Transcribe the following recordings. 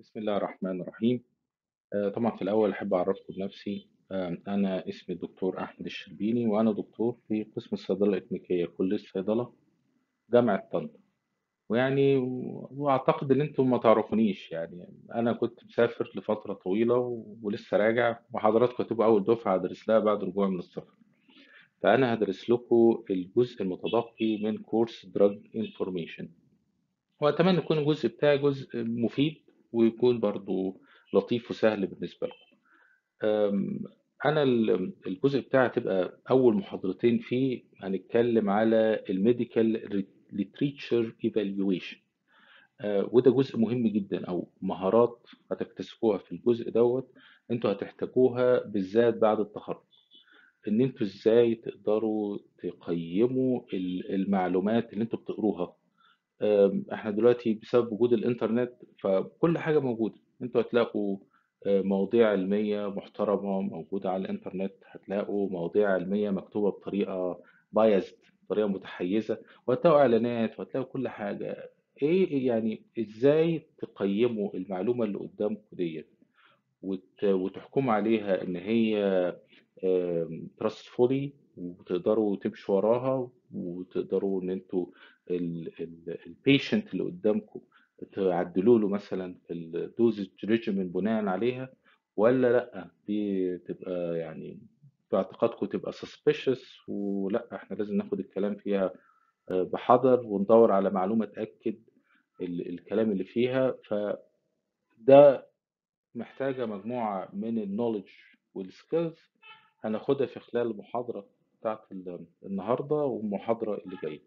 بسم الله الرحمن الرحيم آه، طبعا في الأول أحب أعرفكم بنفسي آه، أنا اسمي الدكتور أحمد الشربيني وأنا دكتور في قسم الصيدلة الإكلينيكية كلية الصيدلة جامعة طنطا ويعني وأعتقد إن أنتم ما تعرفونيش يعني أنا كنت مسافر لفترة طويلة و- ولسه راجع وحضراتكم هتبقوا أول دفعة هدرس لها بعد رجوعي من السفر فأنا هدرس لكم الجزء المتبقي من كورس دراج انفورميشن وأتمنى يكون الجزء بتاعي جزء مفيد ويكون برضو لطيف وسهل بالنسبة لكم أم، أنا ال- الجزء بتاعي هتبقى أول محاضرتين فيه هنتكلم على الميديكال ليتريتشر ايفالويشن وده جزء مهم جدا أو مهارات هتكتسبوها في الجزء دوت انتوا هتحتاجوها بالذات بعد التخرج ان انتوا ازاي تقدروا تقيموا ال- المعلومات اللي انتوا بتقروها أم، احنا دلوقتي بسبب وجود الانترنت فكل حاجة موجودة انتوا هتلاقوا آه، مواضيع علمية محترمة موجودة على الانترنت هتلاقوا مواضيع علمية مكتوبة بطريقة بايزد بطريقة متحيزة وهتلاقوا اعلانات وهتلاقوا كل حاجة ايه يعني ازاي تقيموا المعلومة اللي قدامكم ديت وت- وتحكموا عليها ان هي تراستفولي وتقدروا تمشوا وراها وتقدروا ان انتوا البيشنت اللي قدامكم تعدلوا له مثلا في الدوزج ريجيمين بناء عليها ولا لا دي تبقى يعني في اعتقادكم تبقى suspicious ولا احنا لازم ناخد الكلام فيها آه، بحذر وندور على معلومة تأكد ال- الكلام اللي فيها فده محتاجة مجموعة من النولج والسكيلز هناخدها في خلال المحاضرة بتاعت ال- النهاردة والمحاضرة اللي جاية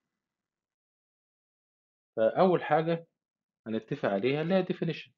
فأول حاجة هنتفق عليها اللي هي definition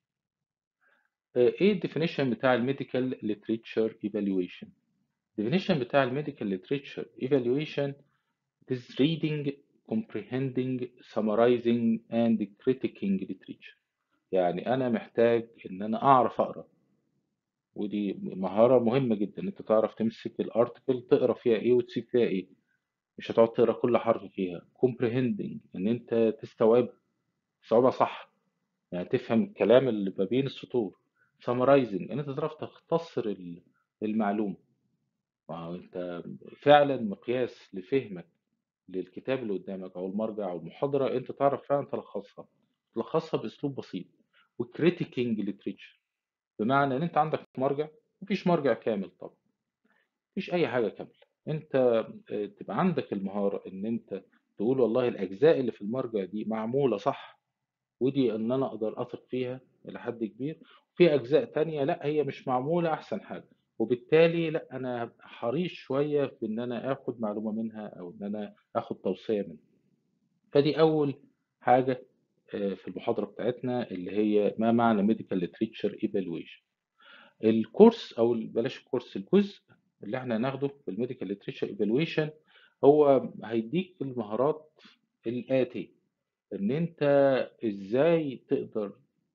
آه، ايه الديفينيشن بتاع الميديكال literature evaluation definition بتاع الميديكال literature evaluation it is reading comprehending summarizing and critiquing literature يعني أنا محتاج إن أنا أعرف أقرأ ودي مهارة مهمة جدا انت تعرف تمسك الارتكل تقرا فيها ايه وتسيب فيها ايه مش هتقعد تقرا كل حرف فيها comprehending ان انت تستوعبها تستوعبها صح يعني تفهم الكلام اللي ما بين السطور summarizing ان انت تعرف تختصر ال- المعلومة ما هو انت فعلا مقياس لفهمك للكتاب اللي قدامك او المرجع او المحاضرة انت تعرف فعلا تلخصها تلخصها باسلوب بسيط وكريتيكينج ليتريتشر بمعنى ان انت عندك مرجع مفيش مرجع كامل طبعا مفيش اي حاجه كامله انت آه، تبقى عندك المهاره ان انت تقول والله الاجزاء اللي في المرجع دي معموله صح ودي ان انا اقدر اثق فيها الى حد كبير في اجزاء تانية لا هي مش معموله احسن حاجه وبالتالي لا انا هبقى حريص شويه في ان انا اخد معلومه منها او ان انا اخد توصيه منها فدي اول حاجه آه، في المحاضره بتاعتنا اللي هي ما معنى medical literature evaluation الكورس او بلاش الكورس الجزء اللي احنا هناخده في الميديكال ليتريشر ايفالويشن هو هيديك المهارات الآتية ان انت ازاي تقدر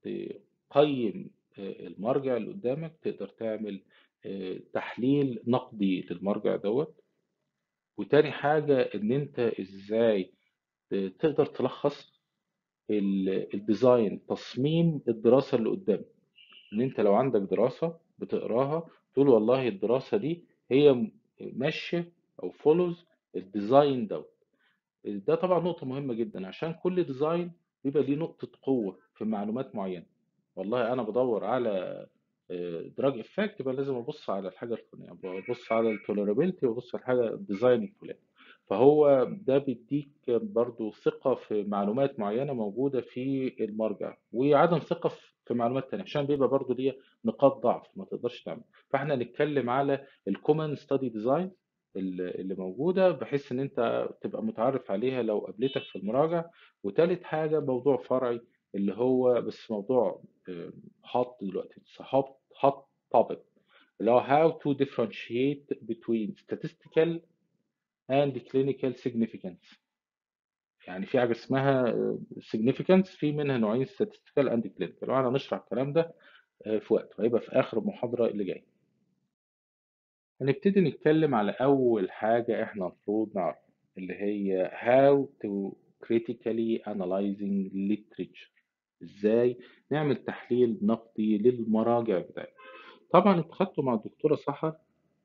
تقيم آه، المرجع اللي قدامك تقدر تعمل آه، تحليل نقدي للمرجع دوت وتاني حاجة ان انت ازاي تقدر تلخص ال- الديزاين تصميم الدراسة اللي قدامك ان انت لو عندك دراسة بتقراها تقول والله الدراسة دي هي م- ماشية او فولوز الديزاين دوت ده طبعا نقطة مهمة جدا عشان كل ديزاين بيبقى ليه نقطة قوة في معلومات معينة والله انا بدور على دراج افكت يبقى لازم ابص على الحاجة الفلانية ببص على التوليرابيلتي وابص على الحاجة الديزاين الفلاني فهو ده بيديك برضو ثقة في معلومات معينة موجودة في المرجع وعدم ثقة في في معلومات تانية عشان بيبقى برضو ليها نقاط ضعف ما تقدرش تعمل فاحنا نتكلم على الكومن ستادي ديزاين اللي موجودة بحيث ان انت تبقى متعرف عليها لو قابلتك في المراجع وتالت حاجة موضوع فرعي اللي هو بس موضوع آه، حاط دلوقتي هot hot topic اللي هو how to differentiate between statistical and clinical significance يعني في حاجة اسمها آه، significance في منها نوعين statistical and clinical وانا هنشرح الكلام ده آه، في وقت وهيبقى في آخر المحاضرة اللي جاية هنبتدي نتكلم على أول حاجة احنا المفروض نعرفها اللي هي how to critically analyzing literature ازاي نعمل تحليل نقدي للمراجع بتاعتنا طبعا انت خدته مع الدكتوره سحر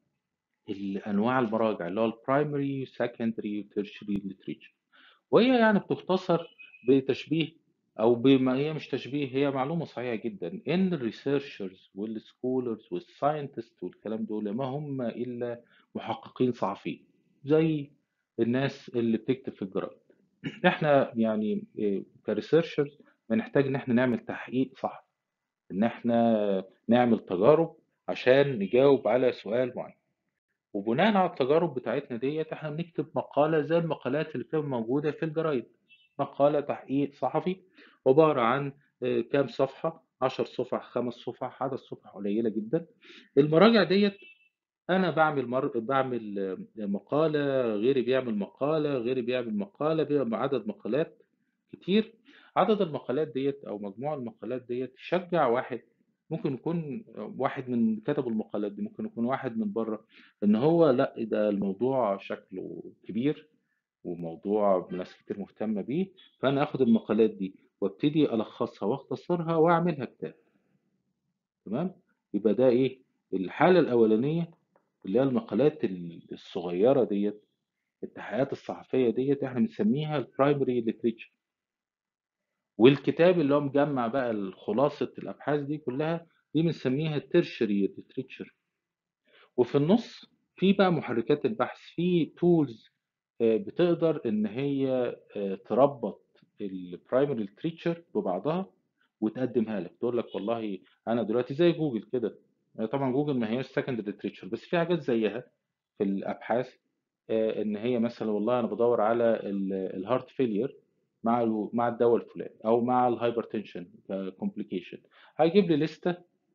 الانواع المراجع اللي هو البرايمري سكندري وتيرشري ليتريتشر وهي يعني بتختصر بتشبيه او بما هي مش تشبيه هي معلومه صحيحه جدا ان الريسيرشرز والسكولرز والساينتست والكلام دول ما هم الا محققين صحفيين زي الناس اللي بتكتب في الجرايد احنا يعني إيه، كريسيرشرز بنحتاج ان احنا نعمل تحقيق صح ان احنا نعمل تجارب عشان نجاوب على سؤال معين وبناء على التجارب بتاعتنا ديت احنا بنكتب مقالة زي المقالات اللي بتبقى موجودة في الجرايد مقالة تحقيق صحفي عبارة عن آه، كام صفحة 10 صفح خمس صفح عدد صفح قليلة جدا المراجع ديت انا بعمل مر... بعمل آه، مقالة غيري بيعمل مقالة غيري بيعمل مقالة بيبقى عدد مقالات كتير عدد المقالات ديت او مجموع المقالات ديت يشجع واحد ممكن يكون واحد من كتب المقالات دي ممكن يكون واحد من بره ان هو لا ده الموضوع شكله كبير وموضوع ناس كتير مهتمة بيه فانا اخد المقالات دي وابتدي الخصها واختصرها واعملها كتاب تمام يبقى ده ايه الحالة الاولانية اللي هي المقالات الصغيرة ديت التحقيقات الصحفية ديت احنا بنسميها البرايمري ليتريتشر والكتاب اللي هو مجمع بقى خلاصة الأبحاث دي كلها دي بنسميها الترشري ليتريتشر وفي النص في بقى محركات البحث في تولز بتقدر إن هي آه، تربط البرايمري ليتريتشر ببعضها وتقدمها لك تقول لك والله أنا دلوقتي زي جوجل كده آه، طبعا جوجل ما هياش سكندري ليتريتشر بس في حاجات زيها في الأبحاث آه، إن هي مثلا والله أنا بدور على الهارت فيلير مع ال- مع الدواء الفلاني او مع الهايبرتنشن كومبليكيشن هيجيب لي لستة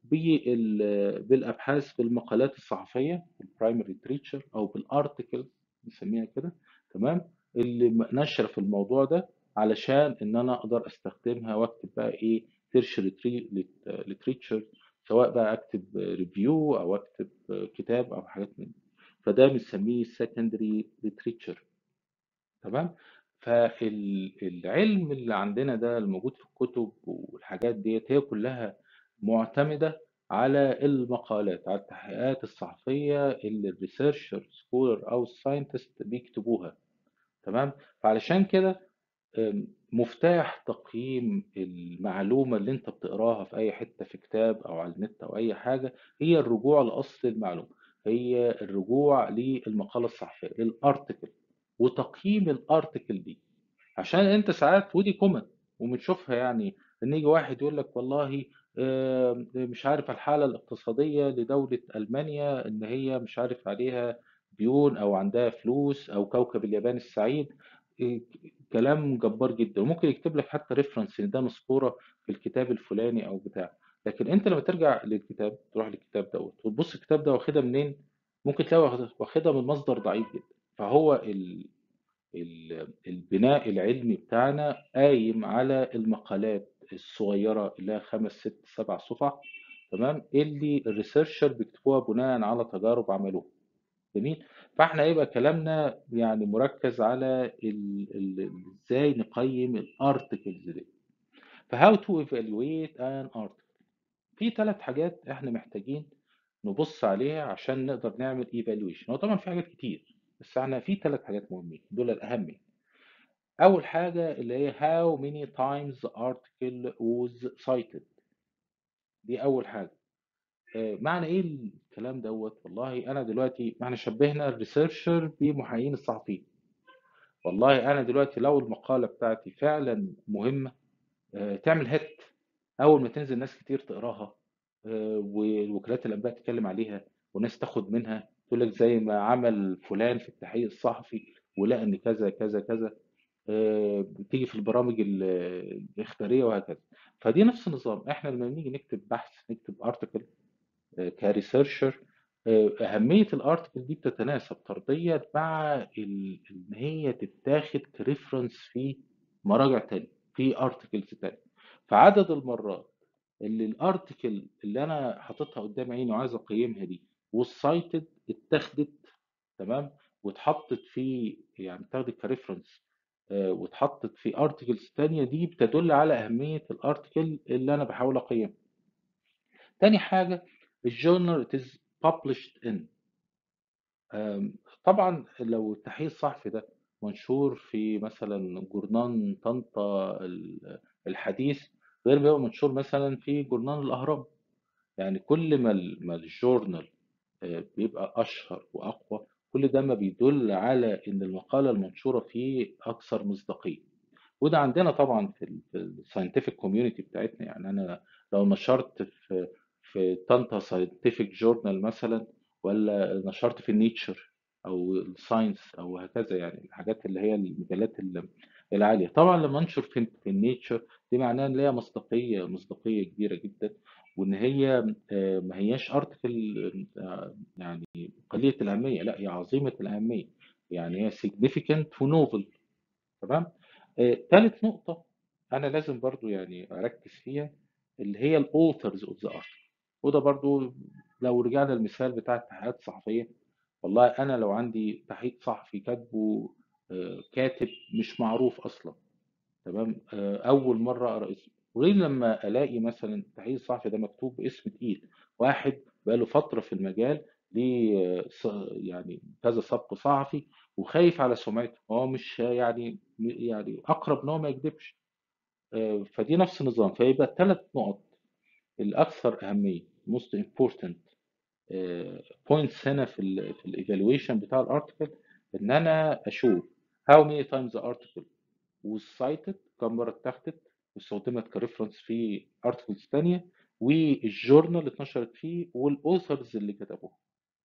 بال- بالابحاث بالمقالات الصحفيه البرايمري ليتريتشر او بالارتكل نسميها كده تمام اللي م- نشر في الموضوع ده علشان ان انا اقدر استخدمها واكتب بقى ايه تيرشري ليتريتشر سواء بقى اكتب ريفيو او اكتب كتاب او حاجات من دي فده بنسميه secondary literature تمام فالعلم اللي عندنا ده الموجود في الكتب والحاجات ديت هي كلها معتمدة على المقالات على التحقيقات الصحفية اللي الريسيرشر سكولر أو الساينتست بيكتبوها تمام فعلشان كده أم، مفتاح تقييم المعلومة اللي انت بتقراها في اي حتة في كتاب او على النت او اي حاجة هي الرجوع لأصل المعلومة هي الرجوع للمقالة الصحفية للارتكل وتقييم الارتكل دي عشان انت ساعات ودي كومن وبنشوفها يعني ان يجي واحد يقول لك والله آه، مش عارف الحالة الاقتصادية لدولة ألمانيا ان هي مش عارف عليها ديون او عندها فلوس او كوكب اليابان السعيد إيه، كلام جبار جدا وممكن يكتب لك حتى ريفرنس ان ده مسطورة في الكتاب الفلاني او بتاع لكن انت لما ترجع للكتاب تروح للكتاب دوت وتبص الكتاب ده واخدها منين ممكن تلاقي واخد- واخدها من مصدر ضعيف جدا فهو ال ال- البناء العلمي بتاعنا قايم على المقالات الصغيرة اللي هي خمس ست سبع صفح تمام اللي الريسيرشر بيكتبوها بناء على تجارب عملوها جميل فاحنا هيبقى كلامنا يعني مركز على ال- ال- ازاي نقيم الارتكلز دي فهاو تو ايفالويت ان ارتكل في ثلاث حاجات احنا محتاجين نبص عليها عشان نقدر نعمل ايفالويشن هو طبعا في حاجات كتير بس احنا في ثلاث حاجات مهمين دول الاهم يعني. أول حاجة اللي هي how many times the article was cited دي أول حاجة آه، معنى إيه الكلام دوت والله أنا دلوقتي احنا شبهنا الريسيرشر بمحامين الصحفيين والله أنا دلوقتي لو المقالة بتاعتي فعلا مهمة آه، تعمل هيت أول ما تنزل ناس كتير تقراها آه، ووكالات الأنباء تتكلم عليها وناس تاخد منها تقول لك زي ما عمل فلان في التحقيق الصحفي ولقى إن كذا كذا كذا آه، بتيجي في البرامج ال- الإخبارية وهكذا فدي نفس النظام احنا لما بنيجي نكتب بحث نكتب ارتكل كريسيرشر أهمية الارتكل دي بتتناسب طرديا مع ال- إن هي تتاخد كريفرنس في مراجع تانية في ارتكلز تانية فعدد المرات اللي الارتكل اللي انا حاططها قدام عيني وعايز اقيمها دي والسايتد اتاخدت تمام واتحطت في يعني اتاخدت كريفرنس آه، واتحطت في ارتكلز تانية دي بتدل على أهمية الارتكل اللي أنا بحاول أقيمه. تاني حاجة الجورنال it is published in آم، طبعا لو التحقيق الصحفي ده منشور في مثلا جورنان طنطا ال- الحديث غير ما يبقى منشور مثلا في جورنان الأهرام يعني كل ما ال- ما الجورنال آه، بيبقى أشهر وأقوى كل ده ما بيدل على إن المقالة المنشورة فيه أكثر مصداقية وده عندنا طبعا في ال في الساينتفك كوميونتي بتاعتنا يعني انا لو نشرت في في طنطا ساينتفك جورنال مثلا ولا نشرت في النيتشر او الساينس او هكذا يعني الحاجات اللي هي المجلات ال- العاليه طبعا لما انشر في في النيتشر دي معناها ان ليها مصداقيه مصداقيه كبيره جدا وان هي آه، ما هياش ارتكل يعني قليله الاهميه لا هي عظيمه الاهميه يعني هي significant ونوفل تمام آه، تالت نقطة أنا لازم برضو يعني أركز فيها اللي هي الأوثرز أوف ذا article وده برضو لو رجعنا للمثال بتاع التحقيقات الصحفية والله أنا لو عندي تحقيق صحفي كاتبه آه، كاتب مش معروف أصلا تمام آه، أول مرة أقرأ اسمه وغير لما ألاقي مثلا التحقيق الصحفي ده مكتوب باسم تقيل واحد بقاله فترة في المجال ليه آه، ص- يعني كذا سبق صحفي وخايف على سمعته هو مش يعني يعني أقرب إن هو ما يكذبش آه، فدي نفس النظام فيبقى الثلاث نقط الأكثر أهمية most important آه، points هنا في ال في الايفالويشن بتاع الارتكل ان انا اشوف how many times the article was cited كم مرة اتاخدت واستخدمت كريفرنس في ارتكلز تانية والجورنال اللي اتنشرت فيه والاوثرز اللي كتبوها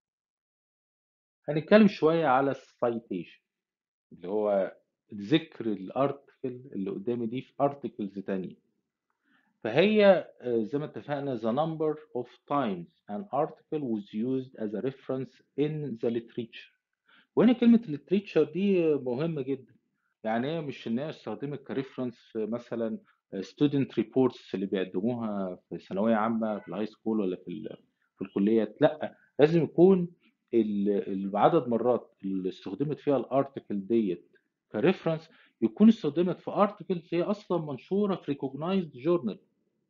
هنتكلم شوية على السايتيشن اللي هو ذكر الارتكل اللي قدامي دي في ارتكلز تانية فهي آه، زي ما اتفقنا the number of times an article was used as a reference in the literature وهنا كلمة literature دي مهمة جدا يعني هي مش ان هي استخدمت كريفرنس في مثلا student reports اللي بيقدموها في ثانوية عامة في الهاي سكول ولا في ال- في الكليات لا لازم يكون ال- العدد مرات اللي استخدمت فيها الارتكل ديت كريفرنس يكون استخدمت في ارتكلز هي اصلا منشورة في recognized journal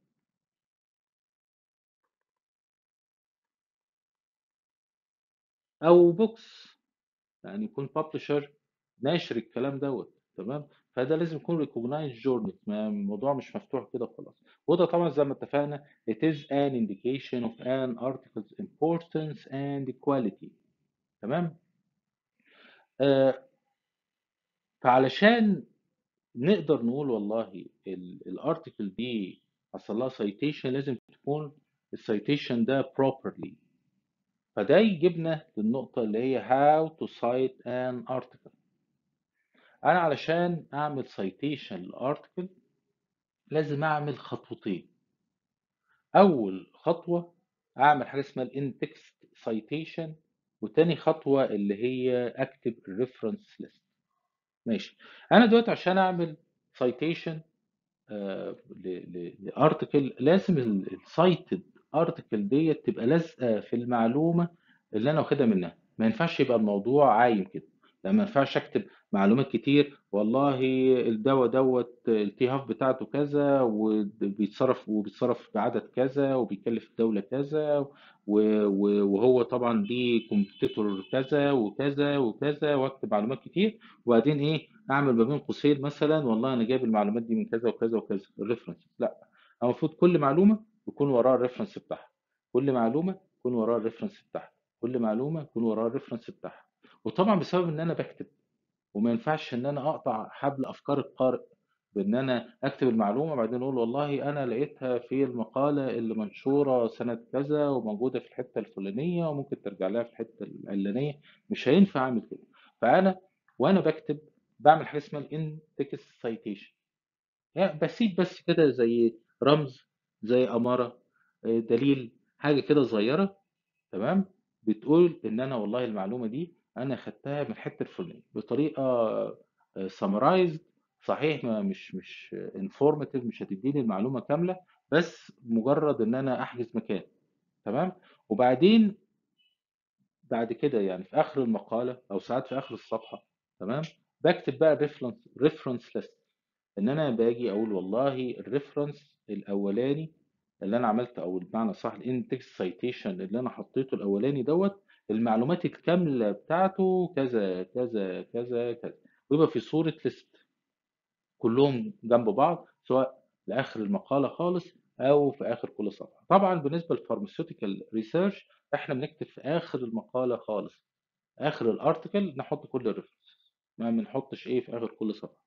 او بوكس يعني يكون بابلشر ناشر الكلام دوت تمام فده لازم يكون ريكوجنايز جورنال الموضوع مش مفتوح كده خلاص وده طبعا زي ما اتفقنا it is an indication of an article's importance and quality تمام آه فعلشان نقدر نقول والله الارتكل دي حصل لها سايتيشن لازم تكون السايتيشن ده properly فده يجيبنا للنقطة اللي هي how to cite an article انا علشان اعمل citation للارتكل لازم اعمل خطوتين اول خطوه اعمل حاجه اسمها الان تكست citation وتاني خطوه اللي هي اكتب الريفرنس ليست ماشي انا دلوقتي عشان اعمل citation لارتكل لازم السايتد ارتكل ديت تبقى لازقه في المعلومه اللي انا واخدها منها ما ينفعش يبقى الموضوع عايم كده لا ما ينفعش اكتب معلومات كتير والله الدواء دوت التهاف بتاعته كذا وبيتصرف وبيتصرف بعدد كذا وبيكلف الدولة كذا و- و- وهو طبعا ليه كومبيتيتور كذا وكذا وكذا واكتب معلومات كتير وبعدين ايه اعمل ما بين قوسين مثلا والله انا جايب المعلومات دي من كذا وكذا وكذا الريفرنس لا المفروض كل معلومه يكون وراها الريفرنس بتاعها كل معلومه يكون وراها الريفرنس بتاعها كل معلومه يكون وراها الريفرنس بتاعها وطبعا بسبب ان انا بكتب وما ينفعش ان انا اقطع حبل افكار القارئ بان انا اكتب المعلومه بعدين اقول والله انا لقيتها في المقاله اللي منشوره سنه كذا وموجوده في الحته الفلانيه وممكن ترجع لها في الحته العلانيه مش هينفع اعمل كده فانا وانا بكتب بعمل حاجه اسمها الان تكست سايتيشن يعني بسيب بس كده زي رمز زي اماره آه، دليل حاجه كده صغيره تمام بتقول ان انا والله المعلومه دي انا خدتها من الحته الفلانيه بطريقه سمرايزد صحيح ما مش مش انفورماتيف مش هتديني المعلومه كامله بس مجرد ان انا احجز مكان تمام وبعدين بعد كده يعني في اخر المقاله او ساعات في اخر الصفحه تمام باكتب بقى ريفرنس ريفرنس ليست ان انا باجي اقول والله الريفرنس الاولاني اللي انا عملته او بمعنى صح الانتكس سايتيشن اللي انا حطيته الاولاني دوت المعلومات الكامله بتاعته كذا كذا كذا كذا ويبقى في صوره ليست كلهم جنب بعض سواء لاخر المقاله خالص او في اخر كل صفحه طبعا بالنسبه للفارماسيوتيكال ريسيرش احنا بنكتب في اخر المقاله خالص اخر الارتكل نحط كل الريفرنس ما بنحطش ايه في اخر كل صفحه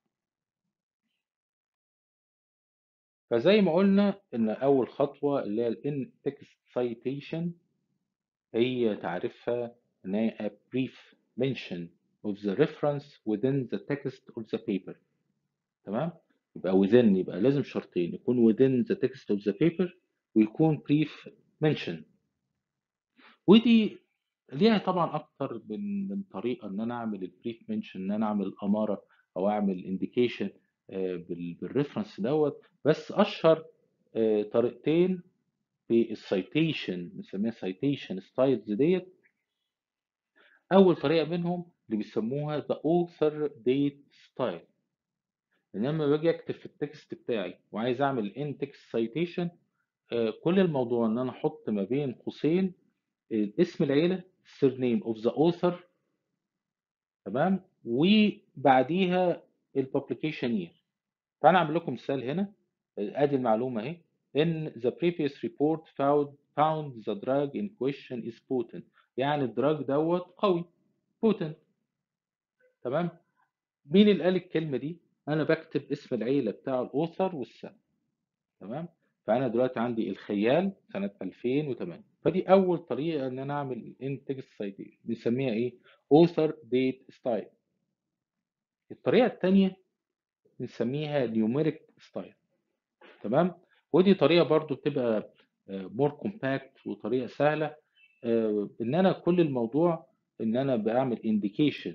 فزي ما قلنا ان اول خطوه اللي هي الان تكست سايتيشن هي تعرفها ان هي a brief mention of the reference within the text of the paper تمام يبقى within يبقى لازم شرطين يكون within the text of the paper ويكون brief mention ودي ليها طبعا اكتر من من طريقه ان انا اعمل البريف منشن ان انا اعمل اماره او اعمل انديكيشن بالريفرنس دوت بس اشهر آه، طريقتين في السايتيشن بنسميها سايتيشن ستايلز ديت اول طريقه منهم اللي بيسموها ذا author date style ان انا لما باجي اكتب في التكست بتاعي وعايز اعمل ان تكست سايتيشن كل الموضوع ان انا احط ما بين قوسين آه، اسم العيله surname of the author تمام وبعديها الببليكيشن يير فانا اعمل لكم مثال هنا ادي المعلومه اهي ان the previous report found found the drug in question is potent يعني الدراج دوت قوي potent تمام مين اللي قال الكلمه دي انا بكتب اسم العيله بتاع الاوثر والسنه تمام فانا دلوقتي عندي الخيال سنه 2008 فدي اول طريقه ان انا اعمل انتج سايتيشن بنسميها ايه author date style الطريقه الثانيه بنسميها نيوميريك ستايل تمام ودي طريقه برضو بتبقى مور كومباكت وطريقه سهله آه، ان انا كل الموضوع ان انا بعمل انديكيشن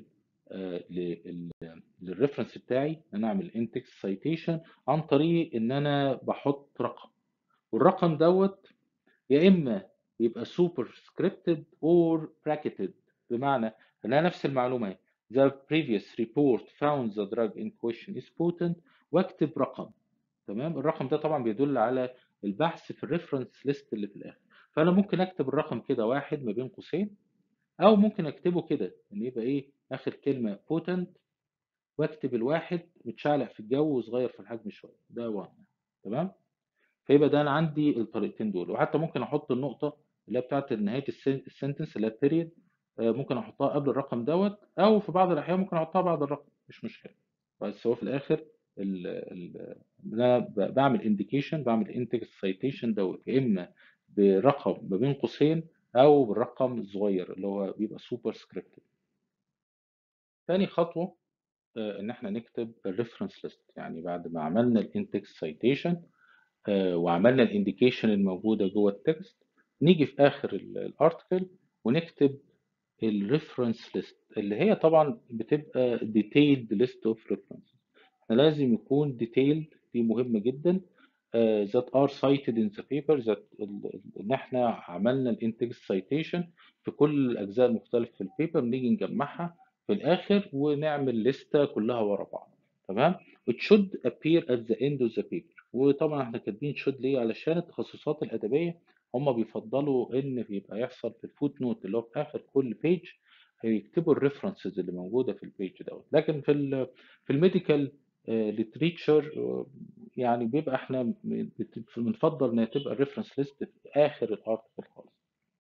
للريفرنس بتاعي ان انا اعمل انتكس سايتيشن عن طريق ان انا بحط رقم والرقم دوت يا اما يبقى سوبر سكريبتد اور براكتد بمعنى ان انا نفس المعلومه اهي the previous report found the drug in question is potent واكتب رقم تمام الرقم ده طبعا بيدل على البحث في الريفرنس ليست اللي في الاخر فانا ممكن اكتب الرقم كده واحد ما بين قوسين او ممكن اكتبه كده ان يبقى ايه اخر كلمه potent واكتب الواحد متشعلق في الجو وصغير في الحجم شويه ده واحد تمام فيبقى ده انا عندي الطريقتين دول وحتى ممكن احط النقطه اللي هي بتاعت نهايه السنتنس اللي هي البيريد ممكن احطها قبل الرقم دوت او في بعض الاحيان ممكن احطها بعد الرقم مش مشكله بس هو في الاخر ال ال إن انا ب- بعمل انديكيشن بعمل انتكست سايتيشن دوت يا اما برقم ما بين قوسين او بالرقم الصغير اللي هو بيبقى سوبر سكريبتد تاني خطوه آه، ان احنا نكتب الريفرنس ليست يعني بعد ما عملنا الانتكست سايتيشن وعملنا الانديكيشن الموجوده جوه التكست نيجي في اخر الارتكل ونكتب الريفرنس ليست اللي هي طبعا بتبقى detailed list of references احنا لازم يكون detailed دي مهمة جدا uh, that are cited in the paper that ال- ال- ان احنا عملنا الانتكست citation في كل الاجزاء المختلفة في البيبر نيجي نجمعها في الاخر ونعمل لستة كلها ورا بعض تمام it should appear at the end of the paper وطبعا احنا كاتبين should ليه علشان التخصصات الادبية هم بيفضلوا ان يبقى يحصل في الفوت نوت اللي هو في اخر كل بيج هيكتبوا الريفرنسز اللي موجوده في البيج دوت لكن في ال في الميديكال ليتريتشر يعني بيبقى احنا بت- بنفضل انها تبقى الريفرنس ليست في اخر الارتكل خالص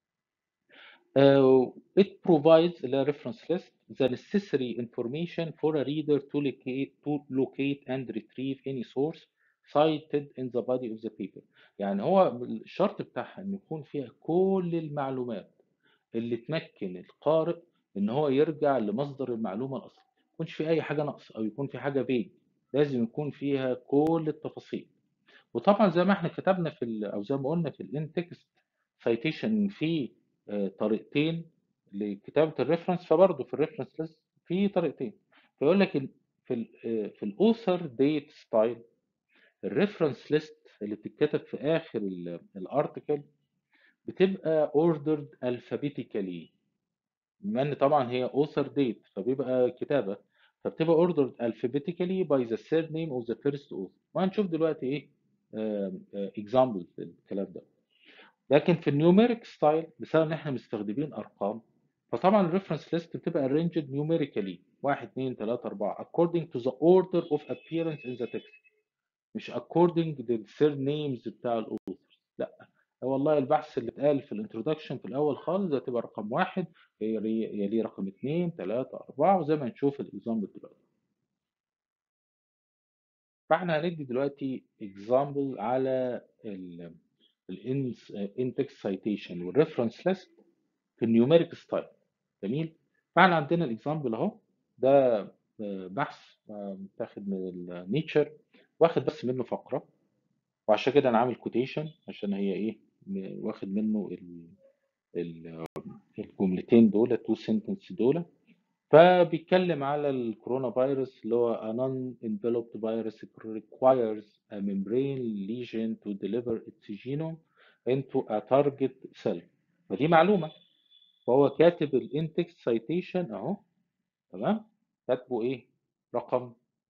Uh, it provides a reference list the necessary information for a reader to locate, to locate and retrieve any source cited in the body of the paper. يعني هو الشرط بتاعها ان يكون فيها كل المعلومات اللي تمكن القارئ ان هو يرجع لمصدر المعلومه الاصلي ما يكونش في اي حاجه ناقصه او يكون في حاجه بيج لازم يكون فيها كل التفاصيل وطبعا زي ما احنا كتبنا في ال- او زي ما قلنا في الانتكست سايتيشن في آه، طريقتين لكتابه الريفرنس فبرضه في الريفرنس ليست في طريقتين فيقول لك ال- في ال آه، في الاوثر ديت ستايل الريفرنس ليست اللي بتتكتب في اخر الارتكل بتبقى ordered alphabetically بما ان طبعا هي author date فبيبقى كتابه فبتبقى ordered alphabetically by the surname of the first author وهنشوف دلوقتي ايه آم، آه، examples للكلام ده لكن في النيوميريك ستايل بسبب ان احنا مستخدمين ارقام فطبعا الريفرنس ليست بتبقى arranged numerically 1 2 3 4 according to the order of appearance in the text مش according to the surnames بتاع الاوثر لا هو والله البحث اللي اتقال في الانترودكشن في الاول خالص ده هتبقى رقم واحد يلي يليه رقم اثنين ثلاثة أربعة وزي ما نشوف الاكزامبل دلوقتي فاحنا هندي دلوقتي اكزامبل على الانتكس سايتيشن والريفرنس ليست في النيوميريك ستايل جميل فاحنا عندنا الاكزامبل اهو ده آه، بحث آه، متاخد من النيتشر واخد بس منه فقرة وعشان كده انا عامل كوتيشن عشان هي ايه م- واخد منه ال ال الجملتين دول تو سنتنس دول فبيتكلم على الكورونا فيروس اللي هو a non-enveloped virus requires a membrane lesion to deliver its genome into a target cell فدي معلومة فهو كاتب الانتكس سايتيشن اهو تمام كاتبه ايه رقم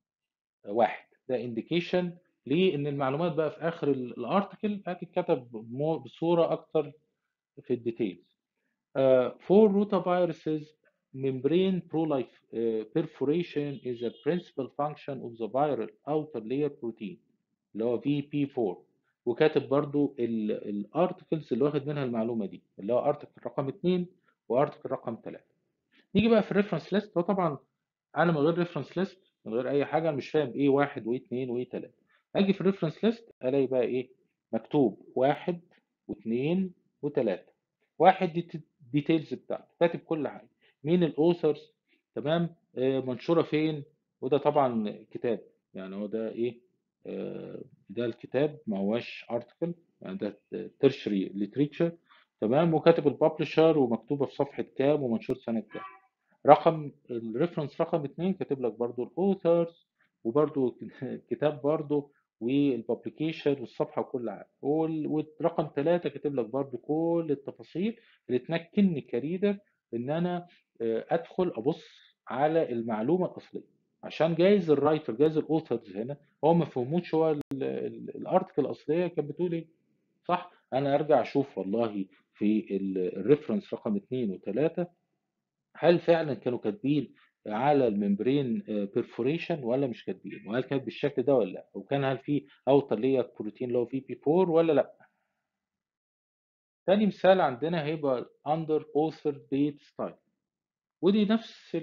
واحد ده انديكيشن لان المعلومات بقى في اخر ال- الارتكل هتتكتب بمو- بصورة اكتر في الديتيلز Uh, for rotaviruses, membrane prolif- uh, perforation is a principal function of the viral outer layer protein اللي هو VP4 وكاتب برضو الارتكلز اللي واخد منها المعلومة دي اللي هو ارتكل رقم 2 وارتكل رقم 3 نيجي بقى في الريفرنس ليست هو طبعا انا من غير ريفرنس ليست من غير اي حاجه انا مش فاهم ايه واحد وايه اتنين وايه تلاته اجي في الريفرنس ليست الاقي بقى ايه مكتوب واحد واثنين وثلاثه واحد دي الديتيلز بتاعته كاتب كل حاجه مين الاوثرز تمام آه منشوره فين وده طبعا كتاب يعني هو ده ايه آه ده الكتاب ما هواش ارتكل يعني ده ترشري ليتريتشر تمام وكاتب الببلشر ومكتوبه في صفحه كام ومنشور سنه كام رقم الريفرنس رقم اتنين كاتب لك برضو الاوثرز وبرضو كتاب برضو والببليكيشن والصفحه وكل حاجه وال- والرقم ثلاثه كاتب لك برضو كل التفاصيل اللي تمكنني كريدر ان انا آه، ادخل ابص على المعلومه الاصليه عشان جايز الرايتر جايز الاوثرز هنا هو ما فهموش هو ال- ال- الارتكل الاصليه كانت بتقول ايه صح انا ارجع اشوف والله في الريفرنس رقم اثنين وثلاثه هل فعلا كانوا كاتبين على الممبرين بيرفوريشن ولا مش كاتبين وهل كانت بالشكل ده ولا لا وكان هل في اوتر لير بروتين اللي هو في بي 4 ولا لا تاني مثال عندنا هيبقى under author date style ودي نفس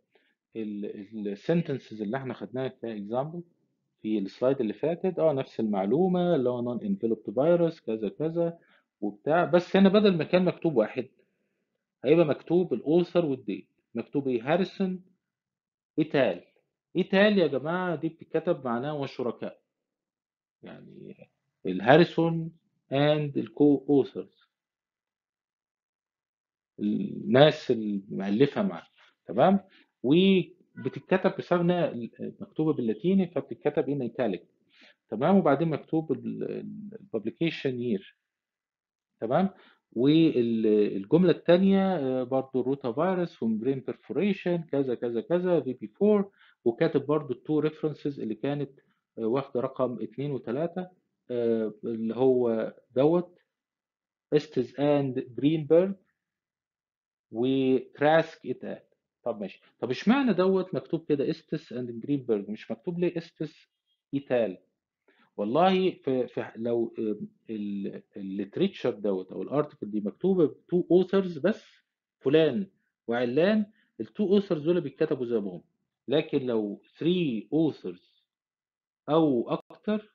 السنتنسز اللي احنا خدناها كاكزامبل في السلايد اللي فاتت اه نفس المعلومه اللي هو نون انفلوبد فيروس كذا كذا وبتاع بس هنا بدل ما كان مكتوب واحد هيبقى مكتوب الاوثر والديت مكتوب ايه هاريسون ايتال ايتال يا جماعه دي بتتكتب معناها وشركاء يعني الهاريسون اند الكو اوثرز الناس المؤلفه معاه تمام وبتتكتب بسبب انها مكتوبه باللاتيني فبتتكتب ان ايتاليك تمام وبعدين مكتوب الببليكيشن يير تمام والجمله الثانيه برضو روتا فيروس ومبرين بيرفوريشن كذا كذا كذا في بي 4 وكاتب برضو التو ريفرنسز اللي كانت آه، واخده رقم 2 و3 اللي هو دوت استز اند برينبرج وتراسك اتقال طب ماشي طب اشمعنى دوت مكتوب كده استس اند جرينبرج مش مكتوب ليه استس ايتال والله في, في لو الليتريتشر دوت او الارتكل دي مكتوبه بتو اوثرز بس فلان وعلان التو اوثرز دول بيتكتبوا زي بعضهم لكن لو 3 اوثرز او اكتر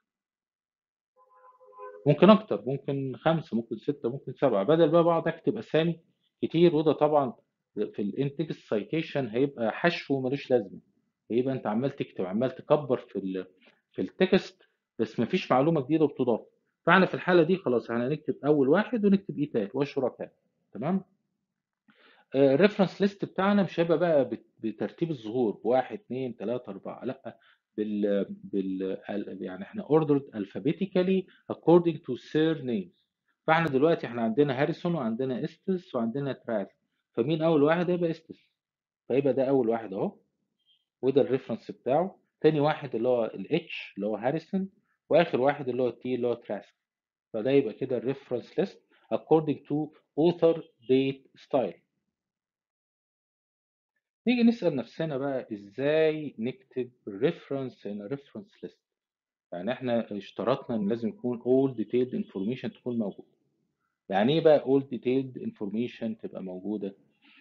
ممكن اكتر ممكن خمسه ممكن سته ممكن سبعه بدل بقى بقعد اكتب اسامي كتير وده طبعا في الانتكست سايتيشن هيبقى حشو ملوش لازمه هيبقى انت عمال تكتب عمال تكبر في ال في التكست بس مفيش معلومه جديده بتضاف فاحنا في الحاله دي خلاص احنا هنكتب اول واحد ونكتب ايه تاني وشركاء تمام الريفرنس ليست بتاعنا مش هيبقى بقى بت- بترتيب الظهور بواحد اتنين تلاته اربعه لا بال بال يعني احنا ordered alphabetically according to surnames فاحنا دلوقتي احنا عندنا هاريسون وعندنا استس وعندنا تراس فمين اول واحد هيبقى استس فيبقى ده اول واحد اهو وده الريفرنس بتاعه تاني واحد اللي هو الاتش اللي هو هاريسون واخر واحد اللي هو التي اللي هو تراسك فده يبقى كده الريفرنس ليست according to author date style نيجي نسأل نفسنا بقى ازاي نكتب reference in a reference list يعني احنا اشترطنا ان لازم يكون all detailed information تكون موجودة يعني ايه بقى all detailed information تبقى موجودة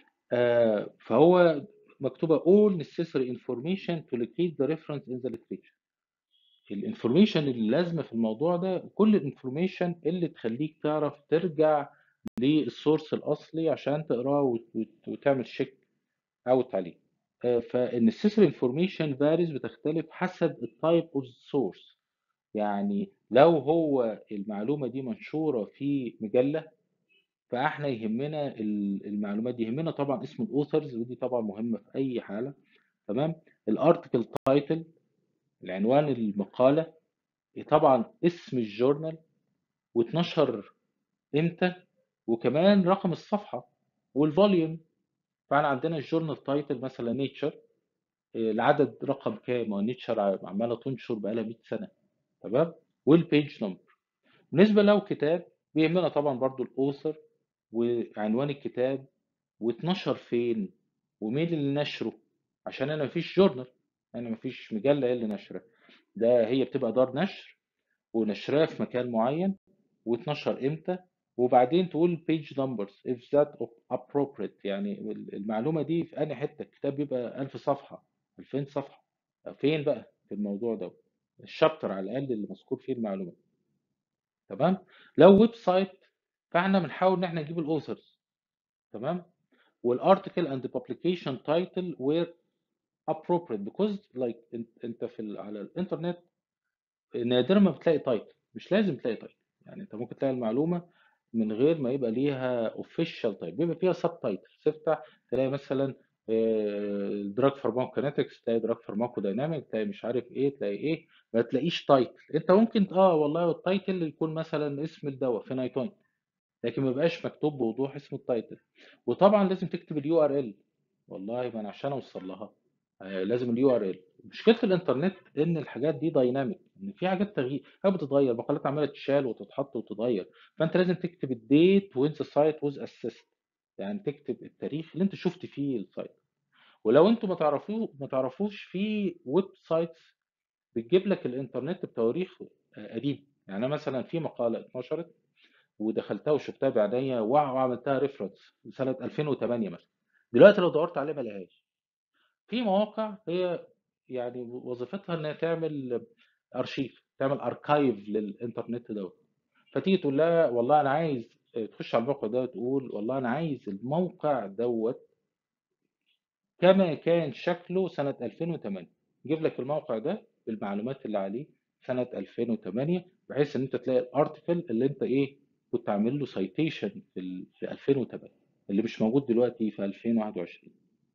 آه فهو مكتوبة all necessary information to locate the reference in the literature الانفورميشن اللي لازمة في الموضوع ده كل الانفورميشن اللي تخليك تعرف ترجع للسورس الأصلي عشان تقراه وت- وت- وتعمل شيك اوت عليه فالنسيسري انفورميشن فاريز بتختلف حسب التايب اوف سورس يعني لو هو المعلومة دي منشورة في مجلة فاحنا يهمنا ال- المعلومات دي يهمنا طبعا اسم الاوثرز ودي طبعا مهمة في اي حالة تمام الارتكل تايتل العنوان المقالة طبعا اسم الجورنال واتنشر امتى وكمان رقم الصفحة والفوليوم فاحنا عندنا الجورنال تايتل مثلا نيتشر العدد رقم كام ما نيتشر عمالة تنشر بقالها 100 سنة تمام والبيج نمبر بالنسبة لو كتاب بيهمنا طبعا برضو الاوثر وعنوان الكتاب واتنشر فين ومين اللي نشره عشان انا مفيش جورنال انا مفيش مجلة هي اللي نشره ده هي بتبقى دار نشر ونشرها في مكان معين واتنشر امتى وبعدين تقول page numbers if that appropriate يعني المعلومة دي في أنهي حتة الكتاب بيبقى 1000 صفحة 2000 صفحة فين بقى في الموضوع ده الشابتر على الأقل اللي مذكور فيه المعلومة تمام لو ويب سايت فاحنا بنحاول ان احنا نجيب الاوثرز تمام والارتكل اند publication title were appropriate because like انت انت في ال- على الانترنت نادرا ما بتلاقي تايتل مش لازم تلاقي تايتل يعني انت ممكن تلاقي المعلومه من غير ما يبقى ليها اوفيشال تايتل بيبقى فيها سب تايتل تفتح تلاقي مثلا دراج فارماكونيتكس تلاقي دراج فارماكودايناميك تلاقي مش عارف ايه تلاقي ايه ما تلاقيش تايتل انت ممكن اه والله التايتل يكون مثلا اسم الدواء فينايتوين لكن ما بقاش مكتوب بوضوح اسم التايتل وطبعا لازم تكتب اليو ار ال والله ما انا عشان اوصل لها آه، لازم اليو ار ال مشكله الانترنت ان الحاجات دي دايناميك ان في حاجات تغيير حاجات بتتغير مقالات عماله تتشال وتتحط وتتغير فانت لازم تكتب الديت وين ذا سايت واز اسيست يعني تكتب التاريخ اللي انت شفت فيه السايت ولو انتوا ما تعرفوه ما تعرفوش في ويب سايتس بتجيب لك الانترنت بتواريخ آه، قديمه يعني أنا مثلا في مقاله اتنشرت ودخلتها وشفتها بعينيا وعملتها ريفرنس سنه 2008 مثلا دلوقتي لو دورت عليها ما لقاهاش في مواقع هي يعني وظيفتها انها تعمل ارشيف تعمل اركايف للانترنت دوت فتيجي تقول لها والله انا عايز تخش على الموقع ده وتقول والله انا عايز الموقع دوت كما كان شكله سنة 2008 يجيب لك الموقع ده بالمعلومات اللي عليه سنة 2008 بحيث ان انت تلاقي الارتكل اللي انت ايه كنت عامل له سايتيشن في ال- في 2008 اللي مش موجود دلوقتي في 2021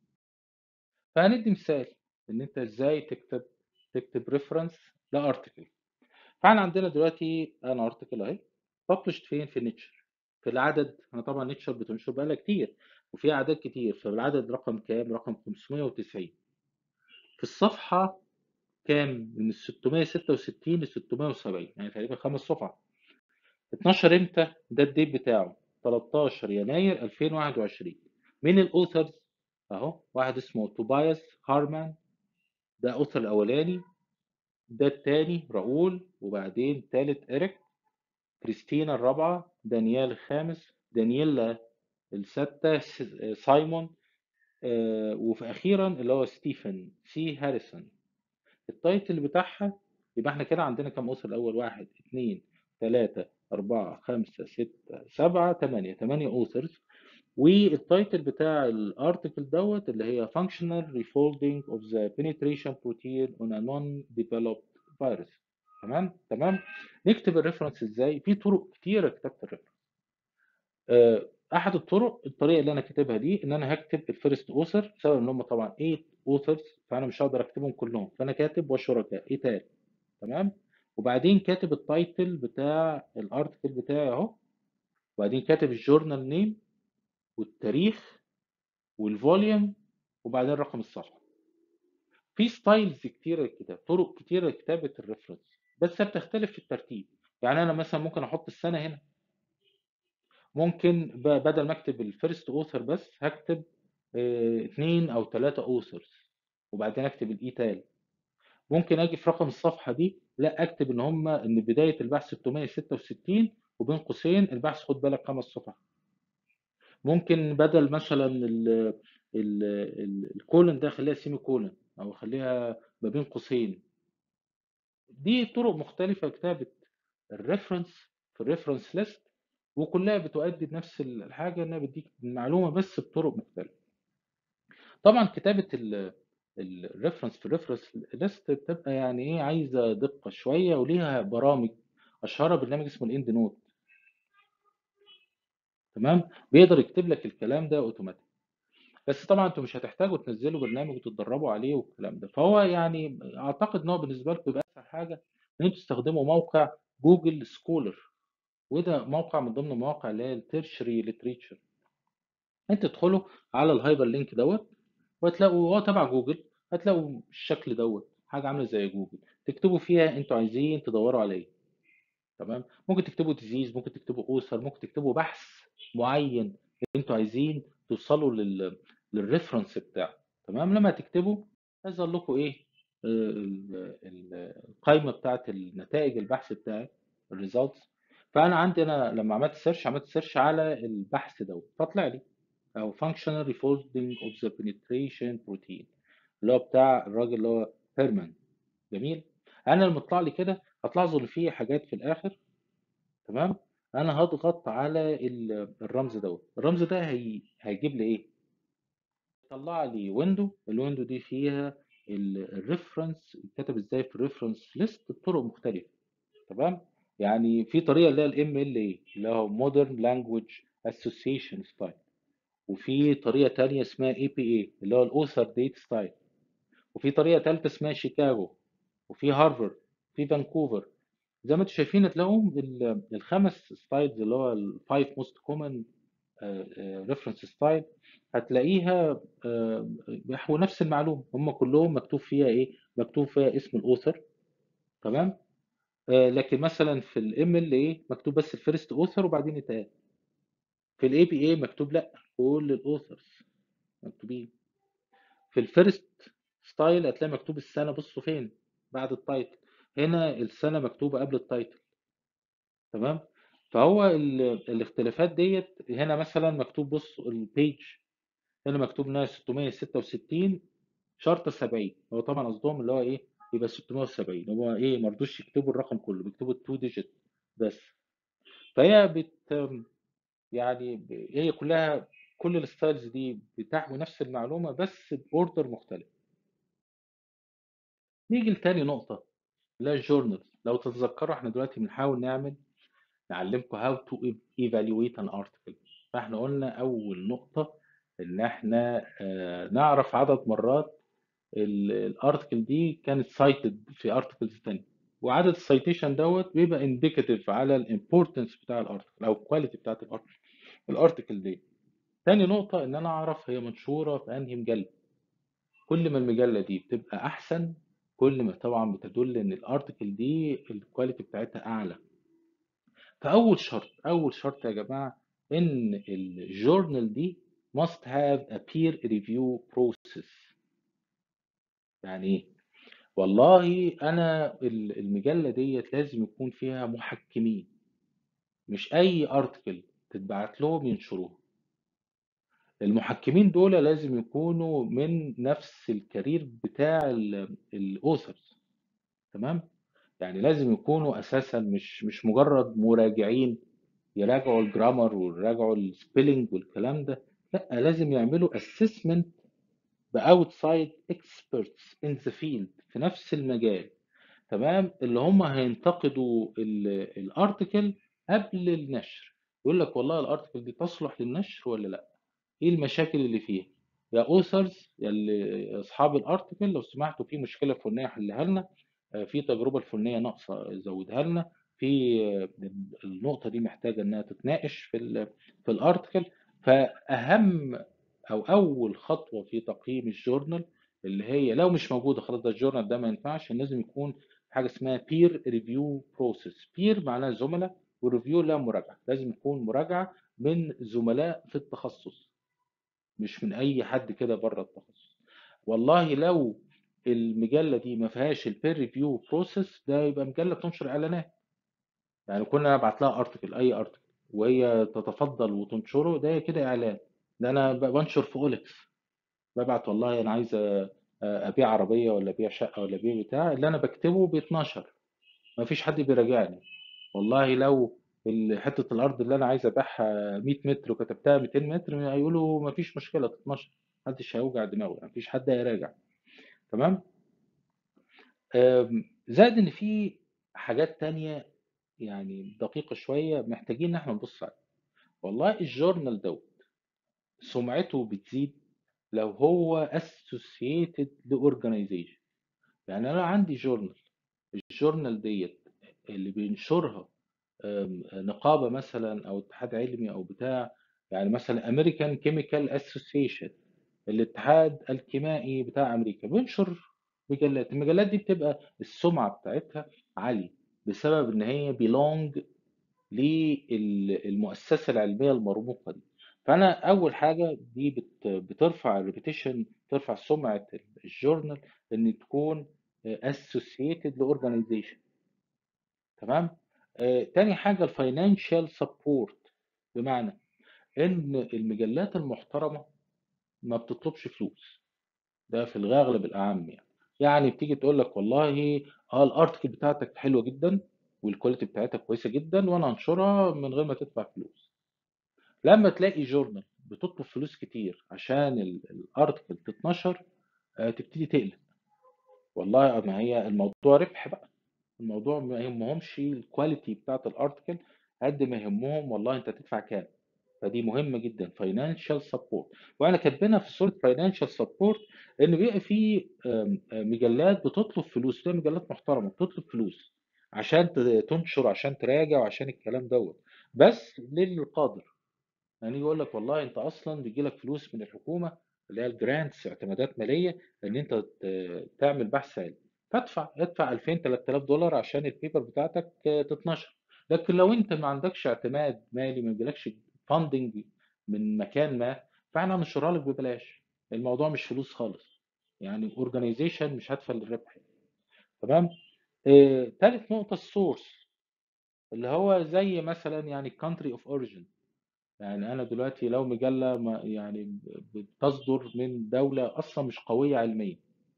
فهندي مثال ان انت ازاي تكتب تكتب ريفرنس لارتكل فاحنا عندنا دلوقتي انا ارتكل اهي ببلشت فين في نيتشر في العدد انا طبعا نيتشر بتنشر بقالها كتير وفي اعداد كتير فالعدد رقم كام رقم 590 في الصفحه كام من ال 666 ل 670 يعني تقريبا خمس صفح اتنشر امتى ده الديت بتاعه 13 يناير 2021 مين الاوثرز اهو واحد اسمه توبايس هارمان ده اوثر الاولاني ده التاني راؤول وبعدين التالت إريك كريستينا الرابعة دانيال الخامس دانييلا الستة س- سايمون آه، وفي أخيرا اللي هو ستيفن سي هاريسون التايتل بتاعها يبقى احنا كده عندنا كام أسر الأول واحد اتنين تلاتة أربعة خمسة ستة سبعة تمانية تمانية أوثرز والتايتل بتاع الارتكل دوت اللي هي functional refolding of the penetration protein on a non-developed virus تمام تمام نكتب الريفرنس ازاي في طرق كتيره كتابه الريفرنس آه، احد الطرق الطريقه اللي انا كاتبها دي ان انا هكتب الفيرست اوثر بسبب ان هم طبعا 8 اوثرز فانا مش هقدر اكتبهم كلهم فانا كاتب وشركاء ايتال تمام وبعدين كاتب التايتل بتاع الارتكل بتاعي اهو وبعدين كاتب الجورنال نيم والتاريخ والفوليوم وبعدين رقم الصفحه في ستايلز كتيره للكتابه طرق كتيره لكتابه الريفرنس بس بتختلف في الترتيب يعني انا مثلا ممكن احط السنه هنا ممكن ب- بدل ما اكتب الفيرست اوثر بس هكتب آه، اثنين او ثلاثه اوثرز وبعدين اكتب الايتال ممكن اجي في رقم الصفحه دي لا اكتب ان هم ان بدايه البحث 666 وبين قوسين البحث خد بالك خمس صفح ممكن بدل مثلا ال ال ال- الكولن ده اخليها سيمي كولن او اخليها ما بين قوسين دي طرق مختلفه لكتابه الريفرنس في الريفرنس ليست وكلها بتؤدي لنفس الحاجه انها بتديك المعلومه بس بطرق مختلفه طبعا كتابه الريفرنس في الريفرنس ليست بتبقى يعني ايه عايزه دقه شويه وليها برامج اشهرها برنامج اسمه الاند نوت تمام بيقدر يكتب لك الكلام ده اوتوماتيك بس طبعا انتوا مش هتحتاجوا تنزلوا برنامج وتتدربوا عليه والكلام ده فهو يعني اعتقد ان هو بالنسبه لكم يبقى اسهل حاجه ان انتوا تستخدموا موقع جوجل سكولر وده موقع من ضمن المواقع اللي هي التيرشري ليتريتشر انت تدخلوا على الهايبر لينك دوت وهتلاقوا هو تبع جوجل هتلاقوا الشكل دوت حاجه عامله زي جوجل تكتبوا فيها انتوا عايزين تدوروا على ايه تمام ممكن تكتبوا ديزيز ممكن تكتبوا اوثر ممكن تكتبوا بحث معين انتوا عايزين توصلوا لل للريفرنس بتاعه تمام لما تكتبوا هيظهر لكم ايه آه، ال- ال- القائمه بتاعت النتائج البحث بتاعي الريزلتس فانا عندي انا لما عملت سيرش عملت سيرش على البحث دوت فطلع لي او functional refolding of the penetration protein اللي هو بتاع الراجل اللي هو هيرمان جميل انا لما طلع لي كده هتلاحظوا ان في حاجات في الاخر تمام انا هضغط على ال- الرمز دوت الرمز ده هي... هيجيب لي ايه طلع لي ويندو الويندو دي فيها الريفرنس كتب ازاي في الريفرنس ليست بطرق مختلفه تمام يعني في طريقه اللي هي الام ال اي اللي هو مودرن لانجويج اسوسيشن ستايل وفي طريقه تانية اسمها اي بي اي اللي هو الاوثر ديت ستايل وفي طريقه ثالثه اسمها شيكاغو وفي هارفارد في فانكوفر زي ما انتم شايفين هتلاقوا ال- الخمس ستايلز اللي هو الفايف موست كومن ريفرنس ستايل هتلاقيها آه، بيحوي نفس المعلومه هم كلهم مكتوب فيها ايه مكتوب فيها اسم الاوثر تمام آه، لكن مثلا في الام ال اي مكتوب بس الفيرست اوثر وبعدين اتقال في الاي بي اي مكتوب لا كل الاوثرز مكتوبين في الفيرست ستايل هتلاقي مكتوب السنه بصوا فين بعد التايتل هنا السنه مكتوبه قبل التايتل تمام فهو ال... الاختلافات ديت هنا مثلا مكتوب بص البيج هنا مكتوب انها 666 شرطه 70 هو طبعا قصدهم اللي هو ايه يبقى 670 هو ايه ما رضوش يكتبوا الرقم كله بيكتبوا التو ديجيت بس فهي بت يعني ب- هي كلها كل الستايلز دي بتحوي نفس المعلومه بس باوردر مختلف نيجي لتاني نقطه اللي هي الجورنال لو تتذكروا احنا دلوقتي بنحاول نعمل نعلمكم how to evaluate an article فاحنا قلنا اول نقطة ان احنا آه، نعرف عدد مرات الارتكل دي كانت سايتد في ارتكلز تانية وعدد السايتيشن دوت بيبقى انديكاتيف على الامبورتنس بتاع الارتكل او الكواليتي بتاعت الارتكل الارتكل دي تاني نقطة ان انا اعرف هي منشورة في انهي مجلة كل ما المجلة دي بتبقى احسن كل ما طبعا بتدل ان الارتكل دي الكواليتي بتاعتها اعلى فأول شرط أول شرط يا جماعة إن الجورنال دي must have a peer review process يعني إيه؟ والله أنا ال- المجلة ديت لازم يكون فيها محكمين مش أي ارتكل تتبعت لهم ينشروها المحكمين دول لازم يكونوا من نفس الكارير بتاع الأوثرز تمام يعني لازم يكونوا أساسا مش مش مجرد مراجعين يراجعوا الجرامر ويراجعوا السبيلنج والكلام ده لا لازم يعملوا assessment باوتسايد experts in the field في نفس المجال تمام اللي هم هينتقدوا الارتكل قبل النشر يقول لك والله الارتكل دي تصلح للنشر ولا لا ايه المشاكل اللي فيها يا اوثرز يا اللي اصحاب الارتكل لو سمحتوا في مشكله فنيه حلها لنا آه، في تجربه الفنيه ناقصه زودها لنا في آه، النقطه دي محتاجه انها تتناقش في ال في الارتكل فاهم او اول خطوه في تقييم الجورنال اللي هي لو مش موجوده خلاص ده الجورنال ده ما ينفعش لازم يكون حاجه اسمها بير ريفيو بروسيس بير معناها زملاء وريفيو لا مراجعه لازم يكون مراجعه من زملاء في التخصص مش من اي حد كده بره التخصص والله لو المجله دي ما فيهاش البير ريفيو بروسيس ده يبقى مجله بتنشر اعلانات يعني كنا ابعت لها ارتكل اي ارتكل وهي تتفضل وتنشره ده كده اعلان ده انا ب- بنشر في اوليكس ببعت والله انا عايز أ- ابيع عربيه ولا ابيع شقه ولا ابيع بتاع اللي انا بكتبه بيتنشر ما فيش حد بيراجعني والله لو ال- حته الارض اللي انا عايز ابيعها 100 متر وكتبتها 200 متر هيقولوا ما فيش مشكله تتنشر محدش هيوجع دماغه ما فيش حد هيراجع تمام أم، زائد ان في حاجات تانية يعني دقيقة شوية محتاجين ان احنا نبص عليها والله الجورنال دوت سمعته بتزيد لو هو associated لأورجانيزيشن يعني انا عندي جورنال الجورنال ديت اللي بينشرها أم، نقابة مثلا او اتحاد علمي او بتاع يعني مثلا امريكان كيميكال اسوسيشن الاتحاد الكيميائي بتاع امريكا بينشر مجلات المجلات دي بتبقى السمعة بتاعتها عالية بسبب ان هي belong للمؤسسة العلمية المرموقة دي فأنا أول حاجة دي بت- بترفع الريبيتيشن ترفع سمعة الجورنال إن تكون associated لأورجانيزيشن تمام آه، تاني حاجة الفاينانشال سبورت بمعنى إن المجلات المحترمة ما بتطلبش فلوس ده في الأغلب الأعم يعني يعني بتيجي تقول لك والله اه الارتكل بتاعتك حلوة جدا والكواليتي بتاعتها كويسة جدا وأنا هنشرها من غير ما تدفع فلوس لما تلاقي جورنال بتطلب فلوس كتير عشان ال- الارتكل تتنشر آه، تبتدي تقلق والله ما هي الموضوع ربح بقى الموضوع ما يهمهمش الكواليتي بتاعت الارتكل قد ما يهمهم والله انت تدفع كام فدي مهمه جدا فاينانشال سبورت وانا كاتبينها في صوره فاينانشال سبورت ان بيبقى في آم، آم، مجلات بتطلب فلوس ده مجلات محترمه بتطلب فلوس عشان ت- تنشر عشان تراجع وعشان الكلام دوت بس للقادر يعني يقول لك والله انت اصلا بيجي لك فلوس من الحكومه اللي هي الجرانتس اعتمادات ماليه ان انت ت- تعمل بحث علمي فادفع ادفع 2000 3000 دولار عشان البيبر بتاعتك آه، تتنشر لكن لو انت ما عندكش اعتماد مالي ما بيجيلكش فاندنج من مكان ما فاحنا هنشرها لك ببلاش الموضوع مش فلوس خالص يعني اورجانيزيشن مش هدفع للربح تمام آه، تالت نقطه السورس اللي هو زي مثلا يعني country of origin يعني انا دلوقتي لو مجله ما يعني بتصدر من دوله اصلا مش قويه علميا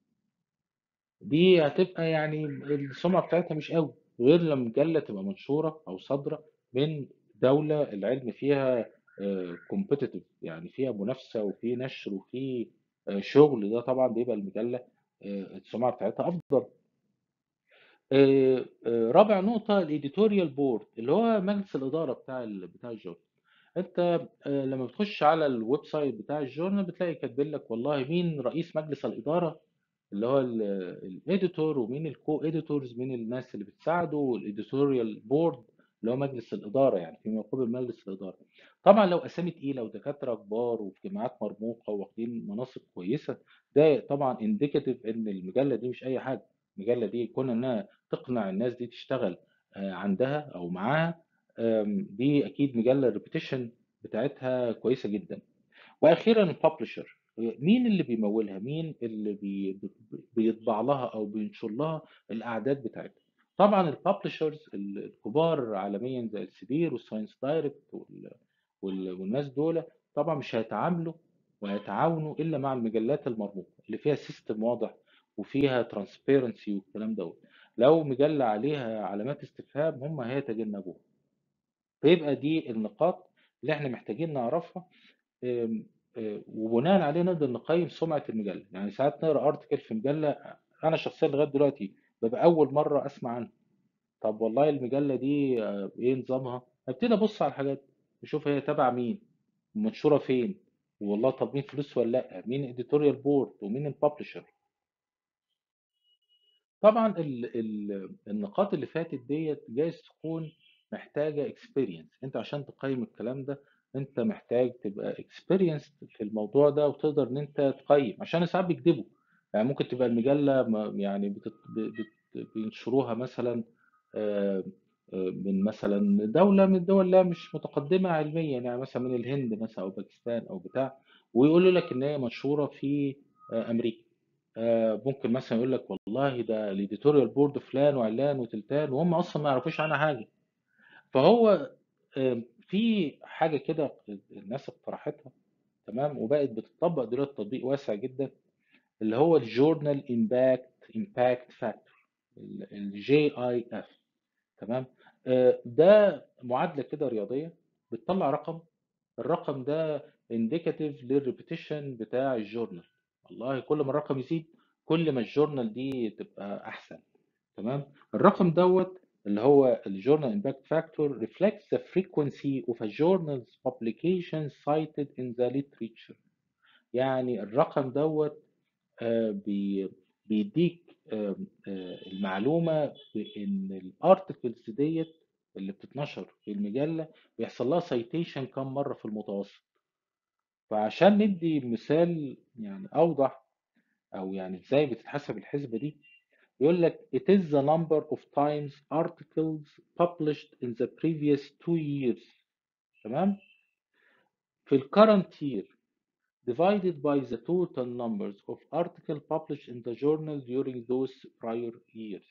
دي هتبقى يعني السمعه بتاعتها مش قوي غير لما مجله تبقى منشوره او صادره من دوله العلم فيها كومبيتيتيف يعني فيها منافسه وفي نشر وفي آه، شغل ده طبعا بيبقى المجله آه، السمعه بتاعتها افضل آه، آه، رابع نقطه الايديتوريال بورد اللي هو مجلس الاداره بتاع ال- بتاع الجورنال انت آه، لما بتخش على الويب سايت بتاع الجورنال بتلاقي كاتبين لك والله مين رئيس مجلس الإدارة اللي هو الاديتور ومين الكو اديتورز مين الناس اللي بتساعده والاديتوريال بورد اللي هو مجلس الإدارة يعني في مقابل مجلس الإدارة طبعا لو أسامي تقيلة ودكاترة كبار وفي جامعات مرموقة واخدين مناصب كويسة ده طبعا انديكاتيف ان المجلة دي مش أي حاجة المجلة دي كون انها تقنع الناس دي تشتغل آه، عندها او معاها آم، دي اكيد مجله الريبيتيشن بتاعتها كويسه جدا واخيرا الببلشر مين اللي بيمولها مين اللي بي بيطبع لها او بينشر لها الاعداد بتاعتها طبعا الببلشرز الكبار عالميا زي السبير والساينس دايركت وال- وال- والناس دول طبعا مش هيتعاملوا وهيتعاونوا الا مع المجلات المرموقه اللي فيها سيستم واضح وفيها ترانسبيرنسي والكلام دوت لو مجله عليها علامات استفهام هم هيتجنبوها فيبقى دي النقاط اللي احنا محتاجين نعرفها آم، آه، وبناء عليه نقدر نقيم سمعة المجلة يعني ساعات نقرا ارتكل في مجلة انا شخصيا لغاية دلوقتي ببقى اول مرة اسمع عنها طب والله المجلة دي آه، ايه نظامها ابتدي ابص على الحاجات اشوف هي تبع مين ومنشورة فين والله طب مين فلوس ولا لا مين اديتوريال بورد ومين الببلشر طبعا ال ال النقاط اللي فاتت ديت جايز تكون محتاجة اكسبيرينس انت عشان تقيم الكلام ده انت محتاج تبقى اكسبيرينس في الموضوع ده وتقدر ان انت تقيم عشان ساعات بيكذبوا يعني ممكن تبقى المجلة ما- يعني بتت... ب- بت... بينشروها مثلا آه، آه، من مثلا دولة من الدول لا مش متقدمة علميا يعني مثلا من الهند مثلا أو باكستان أو بتاع ويقولوا لك إن هي منشورة في آه، أمريكا آه، ممكن مثلا يقول لك والله ده الإديتوريال بورد فلان وعلان وتلتان وهم أصلا ما يعرفوش عنها حاجة فهو آه، في حاجة كده الناس اقترحتها تمام وبقت بتطبق دلوقتي تطبيق واسع جدا اللي هو الجورنال امباكت امباكت فاكتور الجي اي اف تمام آه، ده معادله كده رياضيه بتطلع رقم الرقم ده انديكاتيف للريبيتيشن بتاع الجورنال والله كل ما الرقم يزيد كل ما الجورنال دي تبقى احسن تمام الرقم دوت اللي هو الجورنال امباكت فاكتور reflects the frequency of a journal's publication cited in the literature يعني الرقم دوت آه، بي- بيديك آم، آه، المعلومة بإن الارتكلز ديت اللي بتتنشر في المجلة بيحصل لها سايتيشن كم مرة في المتوسط فعشان ندي مثال يعني أوضح أو يعني إزاي بتتحسب الحسبة دي يقول لك it is the number of times articles published in the previous two years تمام في ال current year divided by the total numbers of articles published in the journal during those prior years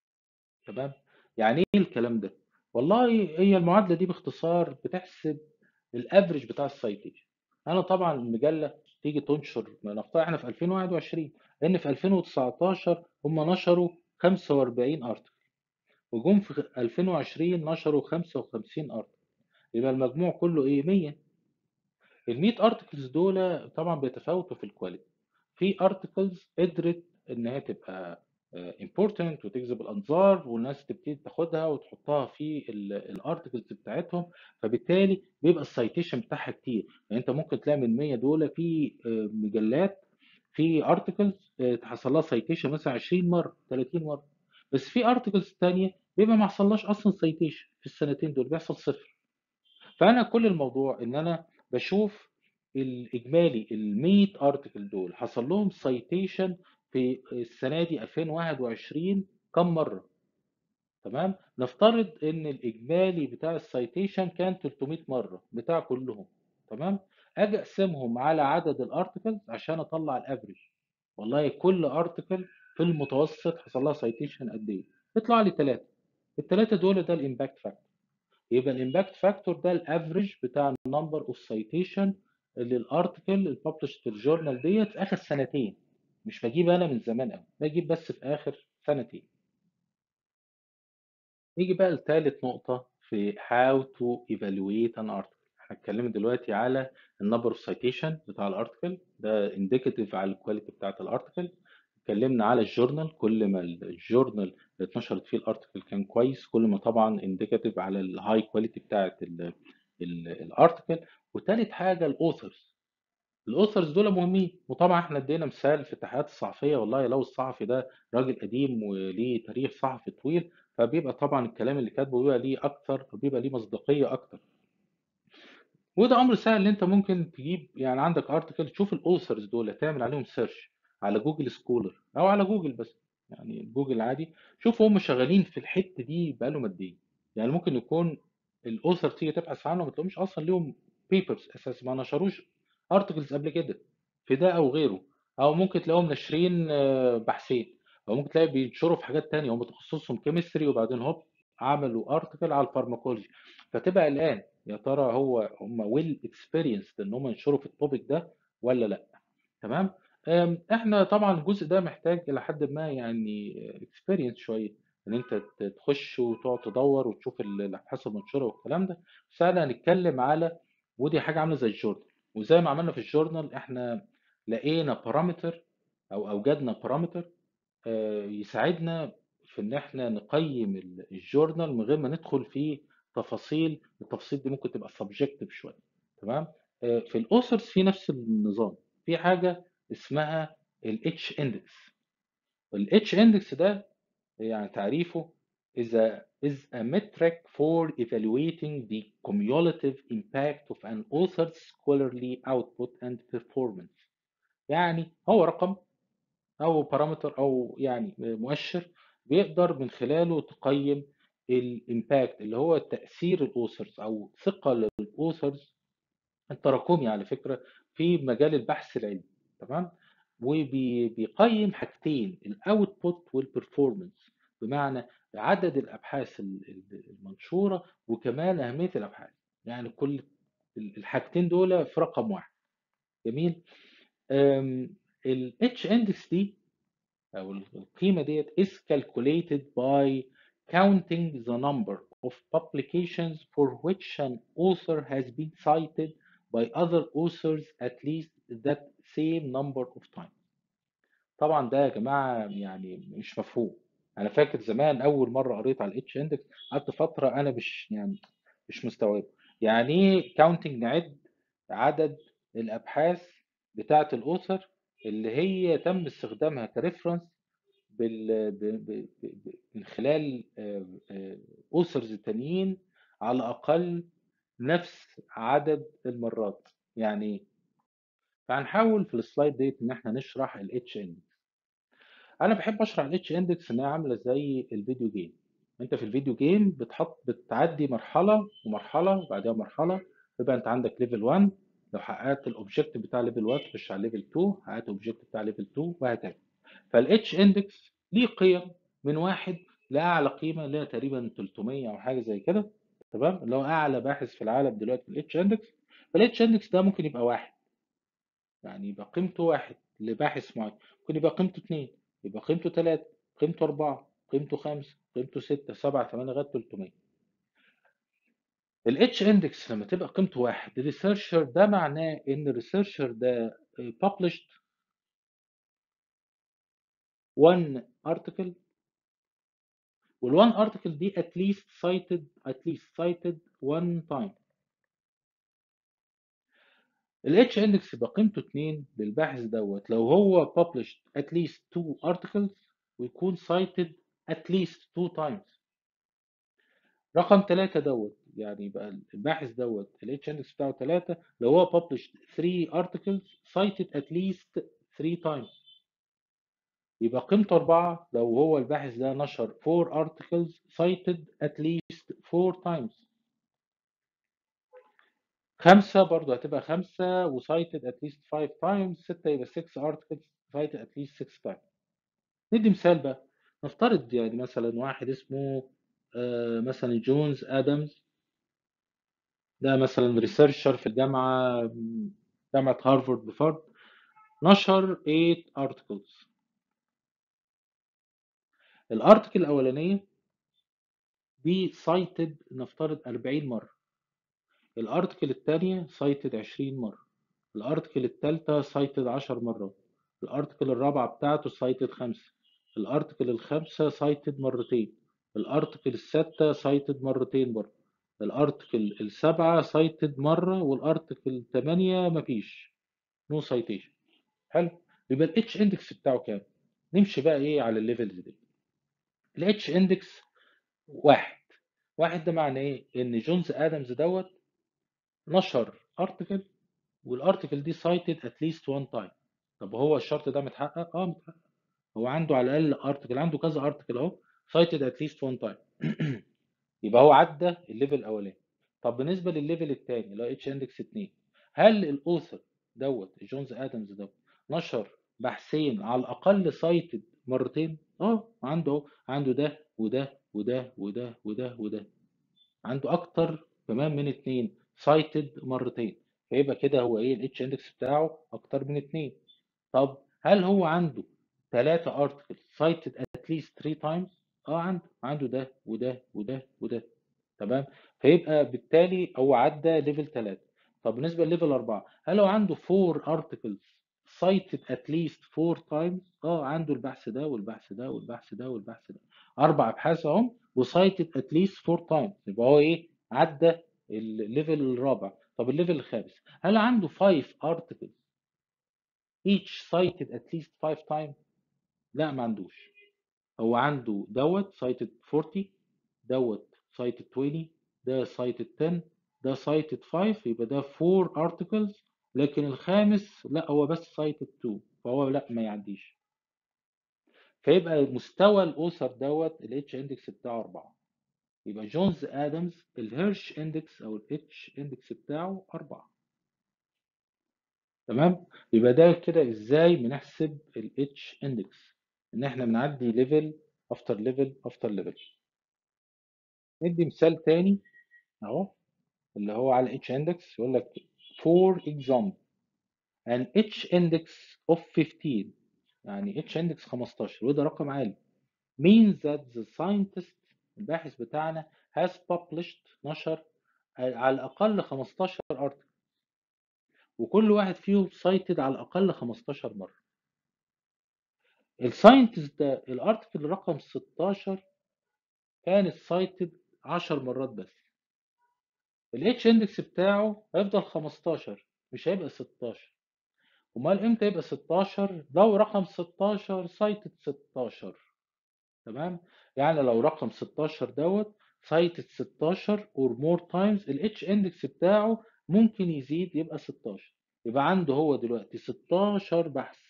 تمام يعني ايه الكلام ده والله هي المعادله دي باختصار بتحسب الافريج بتاع السايتيشن انا طبعا المجله تيجي تنشر ما نفترض احنا في 2021 لان في 2019 هم نشروا 45 ارتكل وجم في 2020 نشروا 55 ارتكل يبقى المجموع كله ايه 100 ال 100 ارتكلز دول طبعا بيتفاوتوا في الكواليتي في ارتكلز قدرت ان هي تبقى امبورتنت وتجذب الانظار والناس تبتدي تاخدها وتحطها في الارتكلز بتاعتهم فبالتالي بيبقى السايتيشن بتاعها كتير يعني انت ممكن تلاقي من 100 دول في آه، مجلات في ارتكلز تحصل لها سايتيشن مثلا 20 مره 30 مره بس في ارتكلز تانية بيبقى ما حصلهاش اصلا سايتيشن في السنتين دول بيحصل صفر فانا كل الموضوع ان انا بشوف الاجمالي ال 100 ارتكل دول حصل لهم سايتيشن في السنه دي 2021 كم مره تمام نفترض ان الاجمالي بتاع السايتيشن كان 300 مره بتاع كلهم تمام اجي اقسمهم على عدد الارتكلز عشان اطلع الافريج والله كل ارتكل في المتوسط حصل لها سايتيشن قد ايه يطلع لي ثلاثه الثلاثه دول ده الامباكت فاكتور يبقى الامباكت فاكتور ده الافريج بتاع النمبر اوف سايتيشن للارتكل الببلش في الجورنال ديت في اخر سنتين مش بجيب انا من زمان قوي بجيب بس في اخر سنتين نيجي بقى لثالث نقطة في how to evaluate an article احنا اتكلمنا دلوقتي على النمبر اوف سايتيشن بتاع الارتكل ده indicative على الكواليتي بتاعت الارتكل اتكلمنا على الجورنال كل ما الجورنال اللي اتنشرت فيه الارتكل كان كويس كل ما طبعا indicative على الهاي كواليتي بتاعت الارتكل وتالت حاجة الاوثرز الاوثرز دول مهمين وطبعا احنا ادينا مثال في التحقيقات الصحفيه والله لو الصحفي ده راجل قديم وليه تاريخ صحفي طويل فبيبقى طبعا الكلام اللي كاتبه بيبقى ليه اكتر وبيبقى ليه مصداقيه اكتر وده امر سهل ان انت ممكن تجيب يعني عندك ارتكل تشوف الاوثرز دول تعمل عليهم سيرش على جوجل سكولر او على جوجل بس يعني جوجل عادي شوف هم شغالين في الحته دي بقالهم قد ايه يعني ممكن يكون الاوثر تيجي تبحث عنهم ما تلاقيهمش اصلا ليهم بيبرز اساس ما نشروش ارتكلز قبل كده في ده او غيره او ممكن تلاقيهم ناشرين آه، بحثين او ممكن تلاقي بينشروا في حاجات تانية هم تخصصهم كيمستري وبعدين هوب عملوا ارتكل على الفارماكولوجي فتبقى الان يا ترى هو هم ويل اكسبيرينسد ان هم ينشروا في التوبيك ده ولا لا تمام أم، احنا طبعا الجزء ده محتاج الى حد ما يعني اكسبيرينس شويه ان انت ت- تخش وتقعد تدور وتشوف ال- الابحاث المنشوره والكلام ده بس احنا هنتكلم على ودي حاجه عامله زي الجورنال وزي ما عملنا في الجورنال احنا لقينا بارامتر او اوجدنا بارامتر يساعدنا في ان احنا نقيم ال- الجورنال من غير ما ندخل في تفاصيل التفاصيل دي ممكن تبقى سبجكتيف شويه تمام آه، في الاوثرز في نفس النظام في حاجه اسمها الاتش اندكس الاتش اندكس ده يعني تعريفه is a is a metric for evaluating the cumulative impact of an author's scholarly output and performance يعني هو رقم او بارامتر او يعني مؤشر بيقدر من خلاله تقيم الامباكت اللي هو تاثير الاوثرز او ثقه للاوثرز التراكمي على فكره في مجال البحث العلمي تمام وبيقيم حاجتين الاوتبوت والبرفورمانس بمعنى عدد الابحاث ال- ال- المنشوره وكمان اهميه الابحاث يعني كل الحاجتين دول في رقم واحد جميل ال H index دي أو القيمة ديت is calculated by counting the number of publications for which an author has been cited by other authors at least that same number of times. طبعا ده يا جماعة يعني مش مفهوم. أنا فاكر زمان أول مرة قريت على ال H index قعدت فترة أنا مش يعني مش مستوعب. يعني إيه counting نعد عدد الأبحاث بتاعة الأوثر اللي هي تم استخدامها كريفرنس بال... ب... ب... ب... ب- من خلال اوثرز تانيين على الاقل نفس عدد المرات يعني إيه؟ فهنحاول في السلايد ديت ان احنا نشرح الاتش اندكس انا بحب اشرح الاتش اندكس انها عامله زي الفيديو جيم انت في الفيديو جيم بتحط بتعدي مرحله ومرحله وبعدها مرحله يبقى انت عندك ليفل 1 لو حققت الاوبجيكتيف بتاع ليفل 1 تخش على ليفل 2 حققت الاوبجيكتيف بتاع ليفل 2 وهكذا فالاتش اندكس ليه قيم من واحد لاعلى قيمه اللي هي تقريبا 300 او حاجه زي كده تمام اللي هو اعلى باحث في العالم دلوقتي في الاتش اندكس فالاتش اندكس ده ممكن يبقى واحد يعني يبقى قيمته واحد لباحث معين ممكن يبقى قيمته اتنين يبقى قيمته تلاتة قيمته أربعة قيمته خمسة قيمته ستة سبعة تمانية لغاية 300 الاتش اندكس لما تبقى قيمته واحد الريسيرشر ده معناه ان الريسيرشر ده published one article والone article دي at least cited at least cited one time ال H index يبقى قيمته 2 للباحث دوت لو هو published at least two articles ويكون cited at least two times رقم 3 دوت يعني يبقى الباحث دوت ال H index بتاعه 3 لو هو published 3 articles cited at least 3 times يبقى قيمته 4 لو هو الباحث ده نشر 4 articles cited at least 4 times خمسة برضو هتبقى خمسة و cited at least 5 times ستة يبقى 6 articles cited at least 6 times ندي مثال بقى نفترض يعني مثلا واحد اسمه آه، مثلا جونز ادمز ده مثلا ريسيرشر في الجامعة جامعة هارفارد بفرض نشر 8 articles الارتكل الأولانية دي cited نفترض 40 مرة الارتكل الثانية cited 20 مرة الارتكل الثالثة cited 10 مرات الارتكل الرابعة بتاعته cited 5 الارتكل الخامسة cited مرتين الارتكل السادسة cited مرتين برضه الارتكل السابعة cited مرة والارتكل الثمانية مفيش نو citation حلو يبقى الاتش اندكس بتاعه كام نمشي بقى ايه على الليفلز دي الاتش اندكس واحد واحد ده معناه ايه ان جونز ادمز دوت نشر ارتكل والارتكل دي cited at least one time طب هو الشرط ده متحقق اه متحقق هو عنده على الاقل ارتكل عنده كذا ارتكل اهو cited at least one time يبقى هو عدى الليفل الاولاني طب بالنسبه للليفل الثاني اللي هو اتش اندكس 2 هل الاوثر دوت جونز ادمز دوت نشر بحثين على الاقل سايتد مرتين اه عنده اهو عنده ده وده وده وده وده وده عنده اكتر كمان من اتنين سايتد مرتين فيبقى كده هو ايه الاتش اندكس بتاعه اكتر من اتنين طب هل هو عنده ثلاثة ارتكل cited at least 3 times اه عنده عنده ده وده وده وده تمام فيبقى بالتالي هو عدى ليفل 3 طب بالنسبة لليفل 4 هل هو عنده 4 articles cited at least 4 times اه عنده البحث ده والبحث ده والبحث ده والبحث ده اربع ابحاث اهم وسايتد at least 4 times يبقى هو ايه عدى الليفل الرابع طب الليفل الخامس هل عنده 5 articles each cited at least 5 times لا ما عندوش هو عنده دوت cited 40 دوت cited 20 ده cited 10 ده cited 5 يبقى ده 4 articles لكن الخامس لا هو بس cited 2 فهو لا ما يعديش فيبقى مستوى الاوثر دوت الاتش اندكس بتاعه 4 يبقى جونز ادمز الهيرش اندكس او الاتش اندكس بتاعه 4 تمام يبقى ده كده ازاي بنحسب الاتش اندكس ان احنا بنعدي ليفل افتر ليفل افتر ليفل ندي مثال تاني اهو اللي هو على اتش اندكس يقول لك for example an H index of 15 يعني H index 15 وده رقم عالي means that the scientist الباحث بتاعنا has published نشر على الأقل 15 article وكل واحد فيهم cited على الأقل 15 مرة الساينتست ده الارتكل رقم 16 كانت cited 10 مرات بس الاتش اندكس بتاعه هيفضل 15 مش هيبقى 16 امال امتى يبقى 16 لو رقم 16 سايتد 16 تمام يعني لو رقم 16 دوت سايتد 16 اور مور تايمز الاتش اندكس بتاعه ممكن يزيد يبقى 16 يبقى عنده هو دلوقتي 16 بحث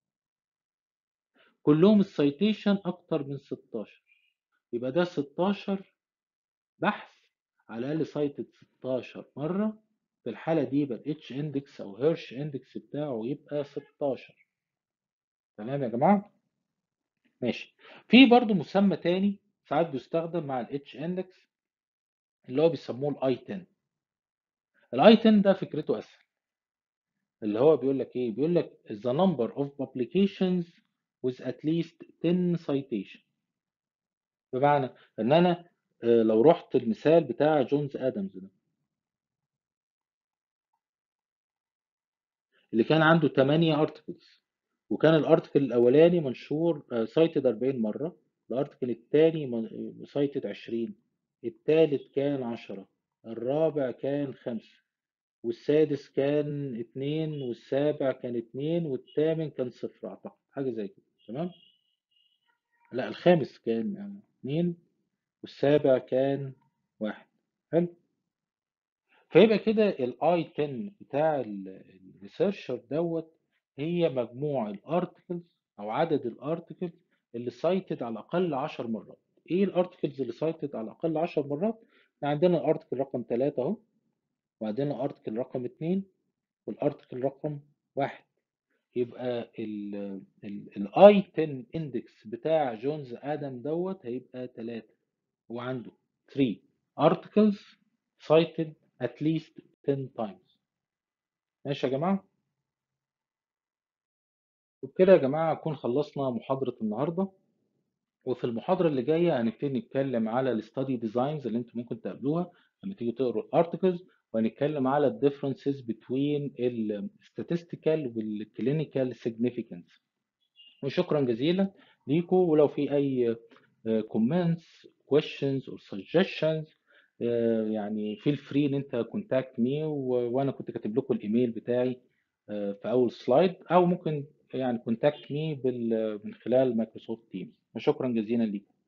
كلهم السايتيشن اكتر من 16 يبقى ده 16 بحث على الاقل سايتد 16 مره في الحاله دي يبقى الاتش اندكس او هيرش اندكس بتاعه يبقى 16 تمام يا جماعه ماشي في برضو مسمى تاني ساعات بيستخدم مع الاتش اندكس اللي هو بيسموه الاي 10 الاي 10 ده فكرته اسهل اللي هو بيقول لك ايه بيقول لك the number of publications with at least 10 citation بمعنى ان انا آه، لو رحت المثال بتاع جونز ادمز ده اللي كان عنده 8 ارتكلز وكان الارتكل الاولاني منشور سايتد 40 مره الارتكل الثاني سايتد 20 الثالث كان 10 الرابع كان 5 والسادس كان 2 والسابع كان 2 والثامن كان صفر اعتقد حاجه زي كده تمام لا الخامس كان 2 والسابع كان 1 حلو فيبقى كده الاي 10 بتاع الريسيرشر دوت هي مجموع الارتكلز او عدد الارتكلز اللي سايتد على الاقل 10 مرات ايه الارتكلز اللي سايتد على الاقل 10 مرات يعني عندنا الارتكل رقم 3 اهو وعندنا الارتكل رقم 2 والارتكل رقم 1 يبقى الاي 10 اندكس بتاع جونز ادم دوت هيبقى 3 هو عنده 3 articles cited at least 10 times ماشي يا جماعة وبكده يا جماعة نكون خلصنا محاضرة النهاردة وفي المحاضرة اللي جاية هنبتدي نتكلم على الستادي ديزاينز اللي انتم ممكن تقابلوها لما تيجوا تقروا الارتكلز وهنتكلم على الديفرنسز بين الستاتستيكال والكلينيكال سيجنيفيكانس وشكرا جزيلا ليكم ولو في اي كومنتس questions or suggestions آه، يعني feel free ان انت كونتاكت مي وانا كنت كاتب لكم الايميل بتاعي آه، في اول سلايد او ممكن يعني كونتاكت مي من خلال مايكروسوفت تيمز وشكرا جزيلا ليكم